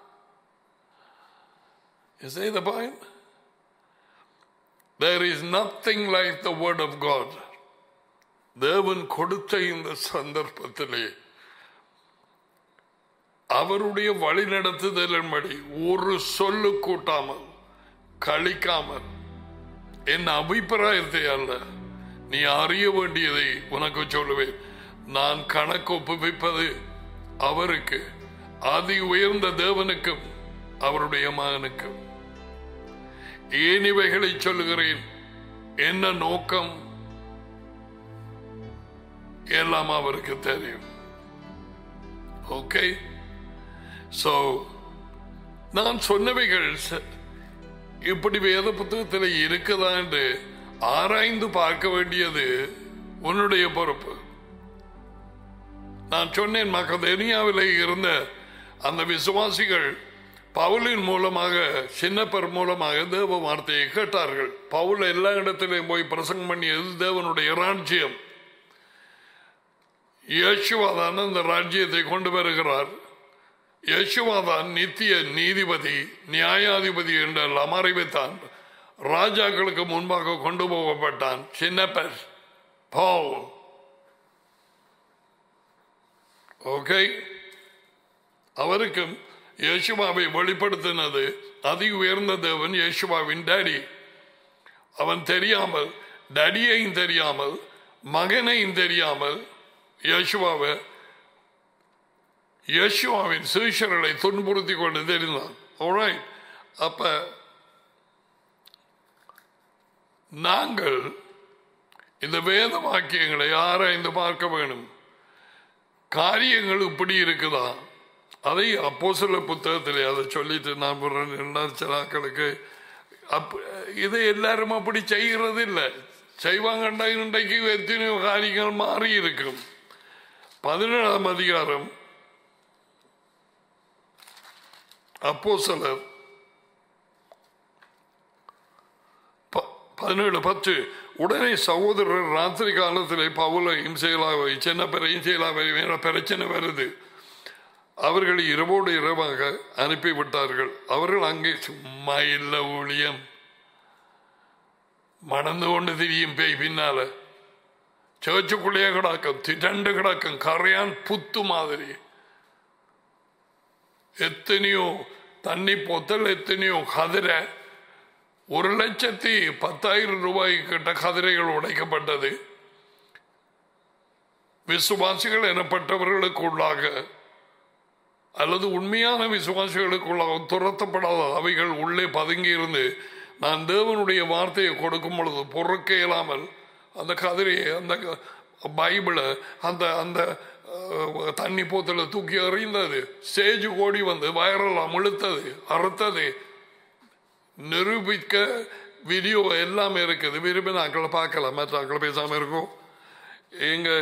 You see the point? There is nothing like the word of God. தேவன் கொடுத்த இந்த சந்தர்ப்பத்திலே அவருடைய வழிநடத்துதலின்படி ஒரு சொல்லு கூட்டாமல் கழிக்காமல் என் அபிப்பிராயத்தை அல்ல நீ அறிய வேண்டியதை உனக்கு சொல்லுவேன் நான் கணக்கு ஒப்புவிப்பது அவருக்கு அதி உயர்ந்த தேவனுக்கும் அவருடைய மகனுக்கும் ஏன் இவைகளை சொல்லுகிறேன் என்ன நோக்கம் எல்லாம் அவருக்கு தெரியும் ஓகே சோ நான் சொன்னவைகள் ச- இப்படி வேத புத்தகத்தில் இருக்குதா என்று ஆராய்ந்து பார்க்க வேண்டியது உன்னுடைய பொறுப்பு நான் சொன்னேன் மக்கதேனியாவில் இருந்த அந்த விசுவாசிகள் பவுலின் மூலமாக சின்னப்பர் மூலமாக தேவ வார்த்தையை கேட்டார்கள் பவுல் எல்லா இடத்திலையும் போய் பிரசங்கம் பண்ணியது தேவனுடைய ராஜ்யம் இயேசுவாதான் அந்த ராஜ்யத்தை கொண்டு வருகிறார் யேசுவாதான் நித்திய நீதிபதி நியாயாதிபதி என்றெல்லாம் அறிவித்தான் ராஜாக்களுக்கு முன்பாக கொண்டு போகப்பட்டான் சின்னப்பர் பவுல் ஓகே அவருக்கும் யேசுவாவை வெளிப்படுத்தினது அதி உயர்ந்த தேவன் யேசுவாவின் டேடி அவன் தெரியாமல் டடியையும் தெரியாமல் மகனையும் தெரியாமல் யேசுவாவை யேசுவாவின் சீஷர்களை துன்புறுத்தி கொண்டு தெரிந்தான் Alright. அப்ப நாங்கள் இந்த வேத வாக்கியங்களை ஆராய்ந்து பார்க்க வேணும் காரியங்கள் இப்படி இருக்குதா அதை அப்போ சில புத்தகத்திலே அதை சொல்லிட்டு நான் ஒரு ரெண்டு சில நாட்களுக்கு அப் இதை எல்லாரும் அப்படி செய்கிறது இல்லை செய்வாங்கண்டா இன்றைக்கு எத்தனையோ காரியங்கள் மாறி இருக்கும் பதினேழாம் அதிகாரம் அப்போ சிலர் பதினேழு பத்து உடனே சகோதரர் ராத்திரி காலத்திலே பவுலையும் செயலாவை சின்ன பெறையும் செயலாவை வேற பிரச்சனை வருது அவர்கள் இரவோடு இரவாக அனுப்பிவிட்டார்கள் அவர்கள் அங்கே சும்மா இல்ல ஊழியம் மணந்து கொண்டு திரியும் பேய் பின்னால சேர்ச்சுக்குள்ளேயே கிடக்கும் திரண்டு கிடக்கும் கரையான் புத்து மாதிரி எத்தனையோ தண்ணி பொத்தல் எத்தனையோ கதிரை ஒரு லட்சத்தி பத்தாயிரம் ரூபாய் கிட்ட கதிரைகள் உடைக்கப்பட்டது விசுவாசிகள் எனப்பட்டவர்களுக்குள்ளாக அல்லது உண்மையான விசுவாசிகளுக்குள்ளாக துரத்தப்படாத அவைகள் உள்ளே பதுங்கி இருந்து நான் தேவனுடைய வார்த்தையை கொடுக்கும் பொழுது பொறுக்க இயலாமல் அந்த கதிரையை அந்த பைபிளை அந்த அந்த அஹ், தண்ணி போத்துல தூக்கி எறிந்தது ஸ்டேஜ் ஓடி வந்து வயரெல்லாம் இழுத்தது அறுத்தது நிரூபிக்க வீடியோ எல்லாமே இருக்குது விரும்பி நாட்களை பார்க்கலாம் மற்ற நாட்களை பேசாம இருக்கும் எங்க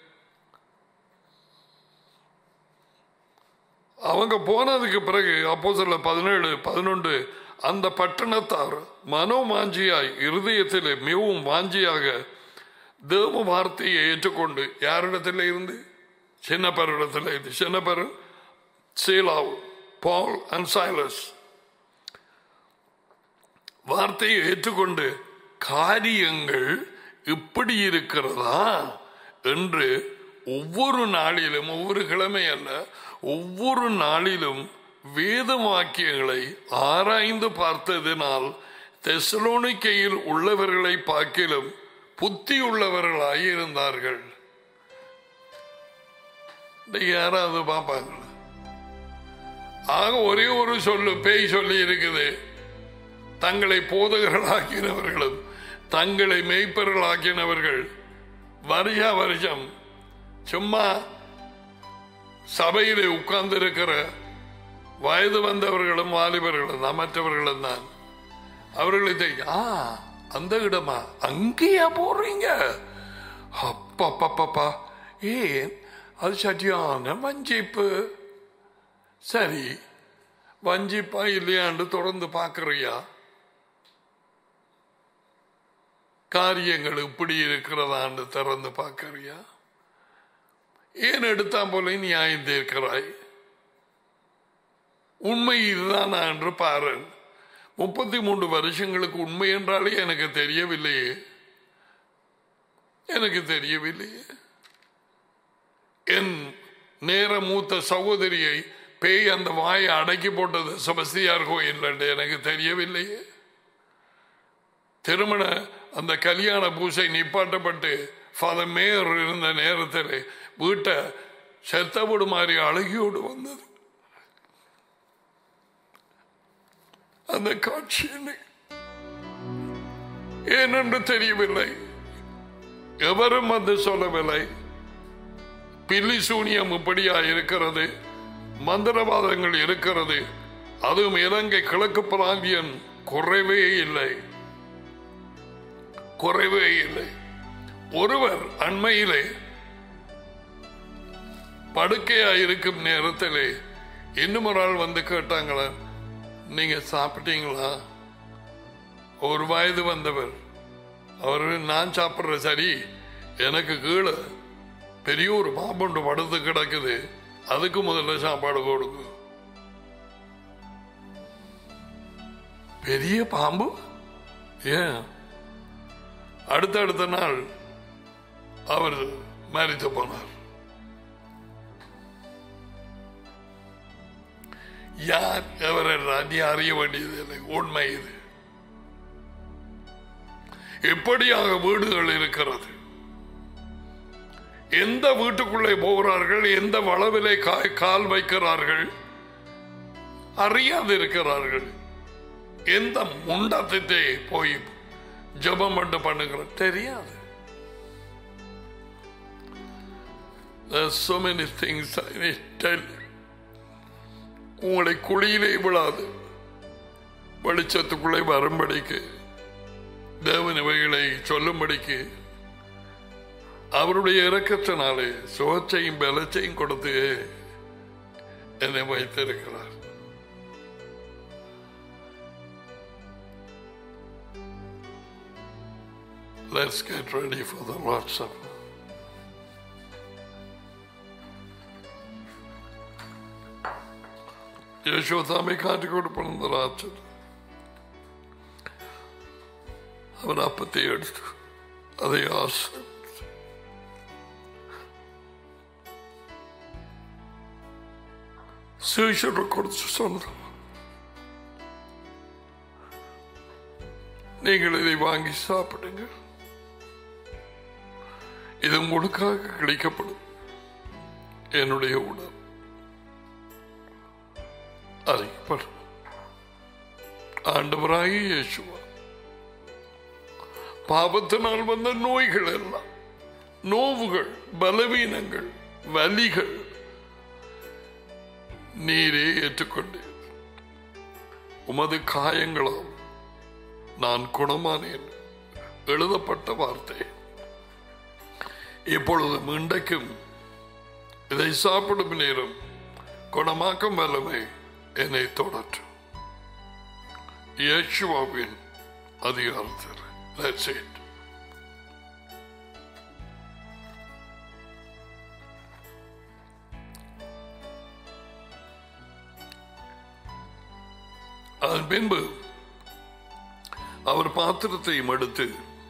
அவங்க போனதுக்கு பிறகு அப்போ சில பதினேழு பதினொன்று அந்த பட்டணத்தார் மனோமாஞ்சியாய் இருதயத்தில் மிகவும் வாஞ்சியாக தேவ வார்த்தையை ஏற்றுக்கொண்டு யாரிடத்தில் இருந்து சின்னப்பரிடத்தில் இருந்து சின்னப்பர் சீலாவ் பால் அண்ட் சைலஸ் வார்த்தையை ஏற்றுக்கொண்டு காரியங்கள் இப்படி இருக்கிறதா என்று ஒவ்வொரு நாளிலும் ஒவ்வொரு கிழமை அல்ல ஒவ்வொரு நாளிலும் வேத வாக்கியங்களை ஆராய்ந்து பார்த்ததினால் தெசலோனிக்கையில் உள்ளவர்களை பார்க்கிலும் புத்தி உள்ளவர்களாய் இருந்தார்கள் இன்னைக்கு யாராவது பார்ப்பாங்களா ஆக ஒரே ஒரு சொல்லு பேய் சொல்லி இருக்குது தங்களை போதகர்களாக்கினவர்களும் தங்களை மெய்ப்பர்களாக்கினவர்கள் வருஷா வருஷம் சும்மா சபையிலே உட்கார்ந்து இருக்கிற வயது வந்தவர்களும் வாலிபர்களும் தான் மற்றவர்களும் தான் அவர்களை தெரியும் ஆ அந்த இடமா அங்கேயா போடுறீங்க அப்பா ஏன் அது சட்டியான வஞ்சிப்பு சரி வஞ்சிப்பா இல்லையாண்டு தொடர்ந்து பார்க்கறியா காரியங்கள் இப்படி இருக்கிறதான்னு திறந்து பார்க்கறியா ஏன் எடுத்தான் போல நியாயம் தீர்க்கிறாய் உண்மை இதுதானா என்று பாரு முப்பத்தி மூன்று வருஷங்களுக்கு உண்மை என்றாலே எனக்கு தெரியவில்லையே எனக்கு தெரியவில்லையே என் நேர மூத்த சகோதரியை பேய் அந்த வாயை அடக்கி போட்டது செபஸ்தியார் கோயில் என்று எனக்கு தெரியவில்லையே திருமண அந்த கல்யாண பூசை நிப்பாட்டப்பட்டு ஃபாதர் மேயர் இருந்த நேரத்தில் வீட்டை செத்தபடு மாதிரி அழகியோடு வந்தது அந்த காட்சி என்னை ஏனென்று தெரியவில்லை எவரும் வந்து சொல்லவில்லை பில்லி சூனியம் இப்படியா இருக்கிறது மந்திரவாதங்கள் இருக்கிறது அதுவும் இலங்கை கிழக்கு பிராந்தியன் குறைவே இல்லை குறைவே இல்லை ஒருவர் அண்மையிலே படுக்கையா இருக்கும் நேரத்திலே இன்னும் ஒரு ஆள் வந்து கேட்டாங்களா நீங்க சாப்பிட்டீங்களா ஒரு வயது வந்தவர் அவர் நான் சாப்பிட்ற சரி எனக்கு கீழே பெரிய ஒரு பாம்புண்டு படுத்து கிடக்குது அதுக்கு முதல்ல சாப்பாடு கொடுங்க பெரிய பாம்பு ஏன் அடுத்த அடுத்த நாள் அவர் மறித்து போனார் யார் எவர் என்றால் நீ அறிய வேண்டியதில்லை உண்மை இது எப்படியாக வீடுகள் இருக்கிறது எந்த வீட்டுக்குள்ளே போகிறார்கள் எந்த வளவிலே காய் கால் வைக்கிறார்கள் அறியாது இருக்கிறார்கள் எந்த முண்டத்தை போய் ஜபம் பண்ண பண்ணுகிற தெரியாது There's so many things I need to tell you. உங்களை குழியிலே விழாது வெளிச்சத்துக்குள்ளே வரும்படிக்கு தேவன் இவைகளை சொல்லும்படிக்கு அவருடைய இறக்கத்தினாலே சுகத்தையும் பலத்தையும் கொடுத்து என்னை வைத்திருக்கிறார் Let's get ready for the Lord's Supper. യശോദാമെ കാട്ടിക്കൊടുപ്പണം രാത്രി അവൻ അപ്പത്തെ എടുത്തു അതേ ആശ്രമിച്ചു ശേഷം കൊടുത്തു சொன்னது நீங்கள் இதை வாங்கி சாப்பிடுங்க இது உங்களுக்காக கிடைக்கப்படும் என்னுடைய உடல் அறியப்படும் ஆண்டவராகி இயேசுவா பாவத்தினால் வந்த நோய்கள் எல்லாம் நோவுகள் பலவீனங்கள் வலிகள் நீரே ஏற்றுக்கொண்டேன் உமது காயங்களால் நான் குணமானேன் எழுதப்பட்ட வார்த்தை இப்பொழுது இன்றைக்கும் இதை சாப்பிடும் நேரம் குணமாக்கும் வல்லமை என்னை தொடற்றும் இயேசுவாவின் அதிகாரத்தில் That's it. அதன் பின்பு அவர் பாத்திரத்தையும் எடுத்து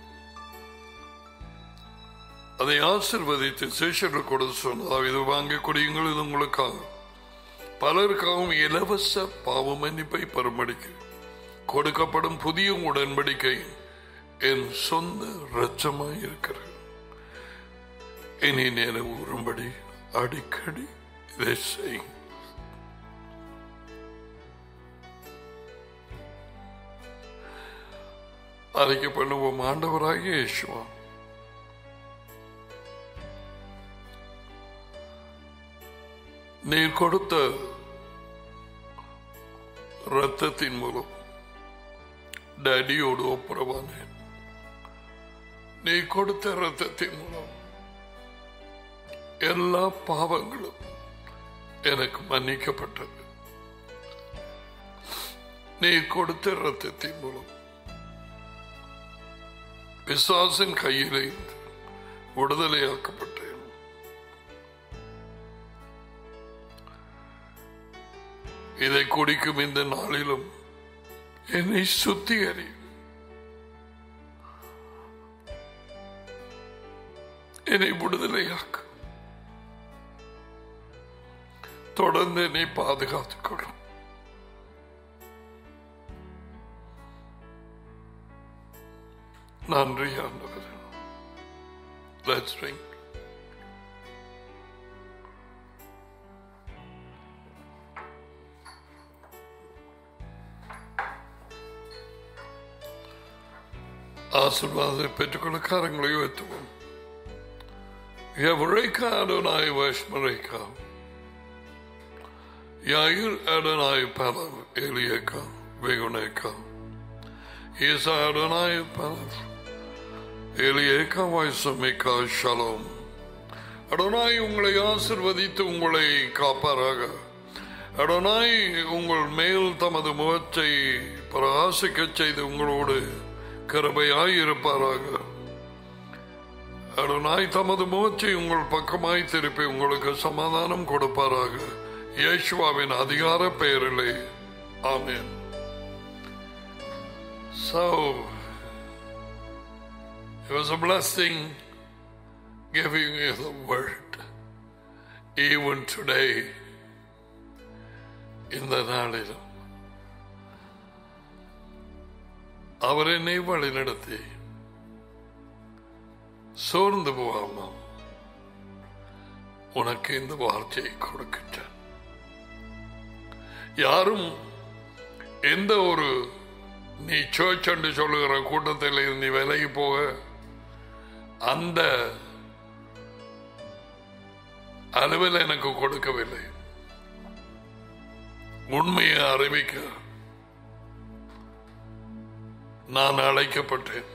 அதை ஆசிர்வதித்து சேஷர்கள் கொடுத்து சொன்னார் இது வாங்கி குடியுங்கள் இது உங்களுக்காக பலருக்காகவும் இலவச பாவ மன்னிப்பை பெரும்படிக்கு கொடுக்கப்படும் புதிய உடன்படிக்கை என் சொந்த ரச்சமாய் இருக்கிறது இனி நினைவு வரும்படி அடிக்கடி இதை செய்யும் அறிக்கை பண்ணுவோம் ஆண்டவராகிய இயேசுவா நீர் கொடுத்த ரத்தத்தின் மூலம் டேடியோடு ஒப்புரவானேன் நீ கொடுத்த ரத்தத்தின் மூலம் எல்லா பாவங்களும் எனக்கு மன்னிக்கப்பட்டது நீ கொடுத்த ரத்தத்தின் மூலம் பிசாசின் கையிலே விடுதலையாக்கப்பட்டேன் இதை குடிக்கும் இந்த நாளிலும் என்னை சுத்திகரி என்னை விடுதலையாக்கு தொடர்ந்து என்னை பாதுகாத்துக் கொள்ளும் நன்றி ஆண்டவர் Let's drink. ஆசீர்வாதத்தை பெற்றுக்கொள்ள கரங்களை உயர்த்துவோம் எவரேக்கா அடனாய் வைஷ்மரேக்கா யாயிர் அடனாய் பலர் எலியக்கா வெகுனேக்கா ஈசா அடனாய் பலர் எலியேக்கா வைசமிக்கா ஷலோம் அடனாய் உங்களை ஆசிர்வதித்து உங்களை காப்பாராக அடனாய் உங்கள் மேல் தமது முகத்தை பிரகாசிக்கச் செய்து உங்களோடு கருபையாய் இருப்பாராக அடனாய் தமது முகத்தை உங்கள் பக்கமாய் திருப்பி உங்களுக்கு சமாதானம் கொடுப்பாராக இயேசுவாவின் அதிகார பெயரிலே ஆமென் So it was a blessing giving you the word even today இந்த நாளிலும் அவர் என்னை வழிநடத்தி சோர்ந்து போகாமல் உனக்கு இந்த வார்த்தையை கொடுக்கின்றார் யாரும் எந்த ஒரு நீ சர்ச் என்று சொல்லுகிற கூட்டத்தில் நீ விலகி போக அந்த அளவில் எனக்கு கொடுக்கவில்லை உண்மையை அறிவிக்க நான் அழைக்கப்பட்டேன்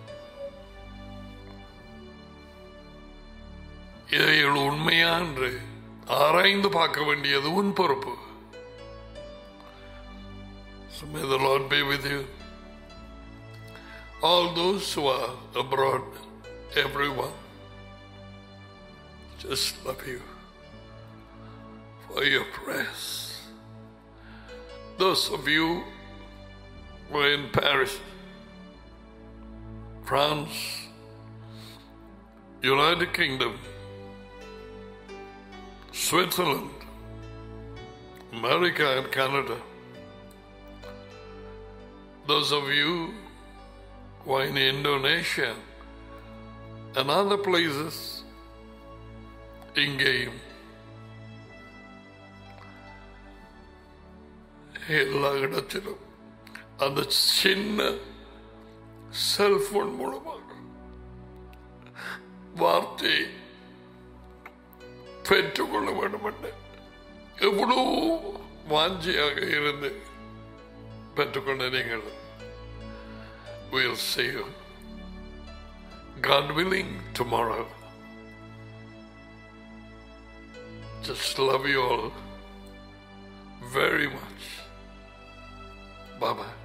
இதைகள் உண்மையா என்று ஆராய்ந்து பார்க்க வேண்டியது உன் பொறுப்பு So may the Lord be with you. All those who are abroad, everyone, just love you for your prayers. Those of you who are in Paris, France, United Kingdom, Switzerland, America and Canada. Those of you who are in Indonesia and other places, இங்கேயும் எல்லா இடத்திலும் அந்த சின்ன cellphone மூலமாக வார்த்தையை பெற்றுக்கொள்ள வேண்டும் என்று எவ்வளவு வாஞ்சியாக இருந்து பெற்றுக்கொண்ட நீங்கள் we'll see you God willing tomorrow just love you all very much bye bye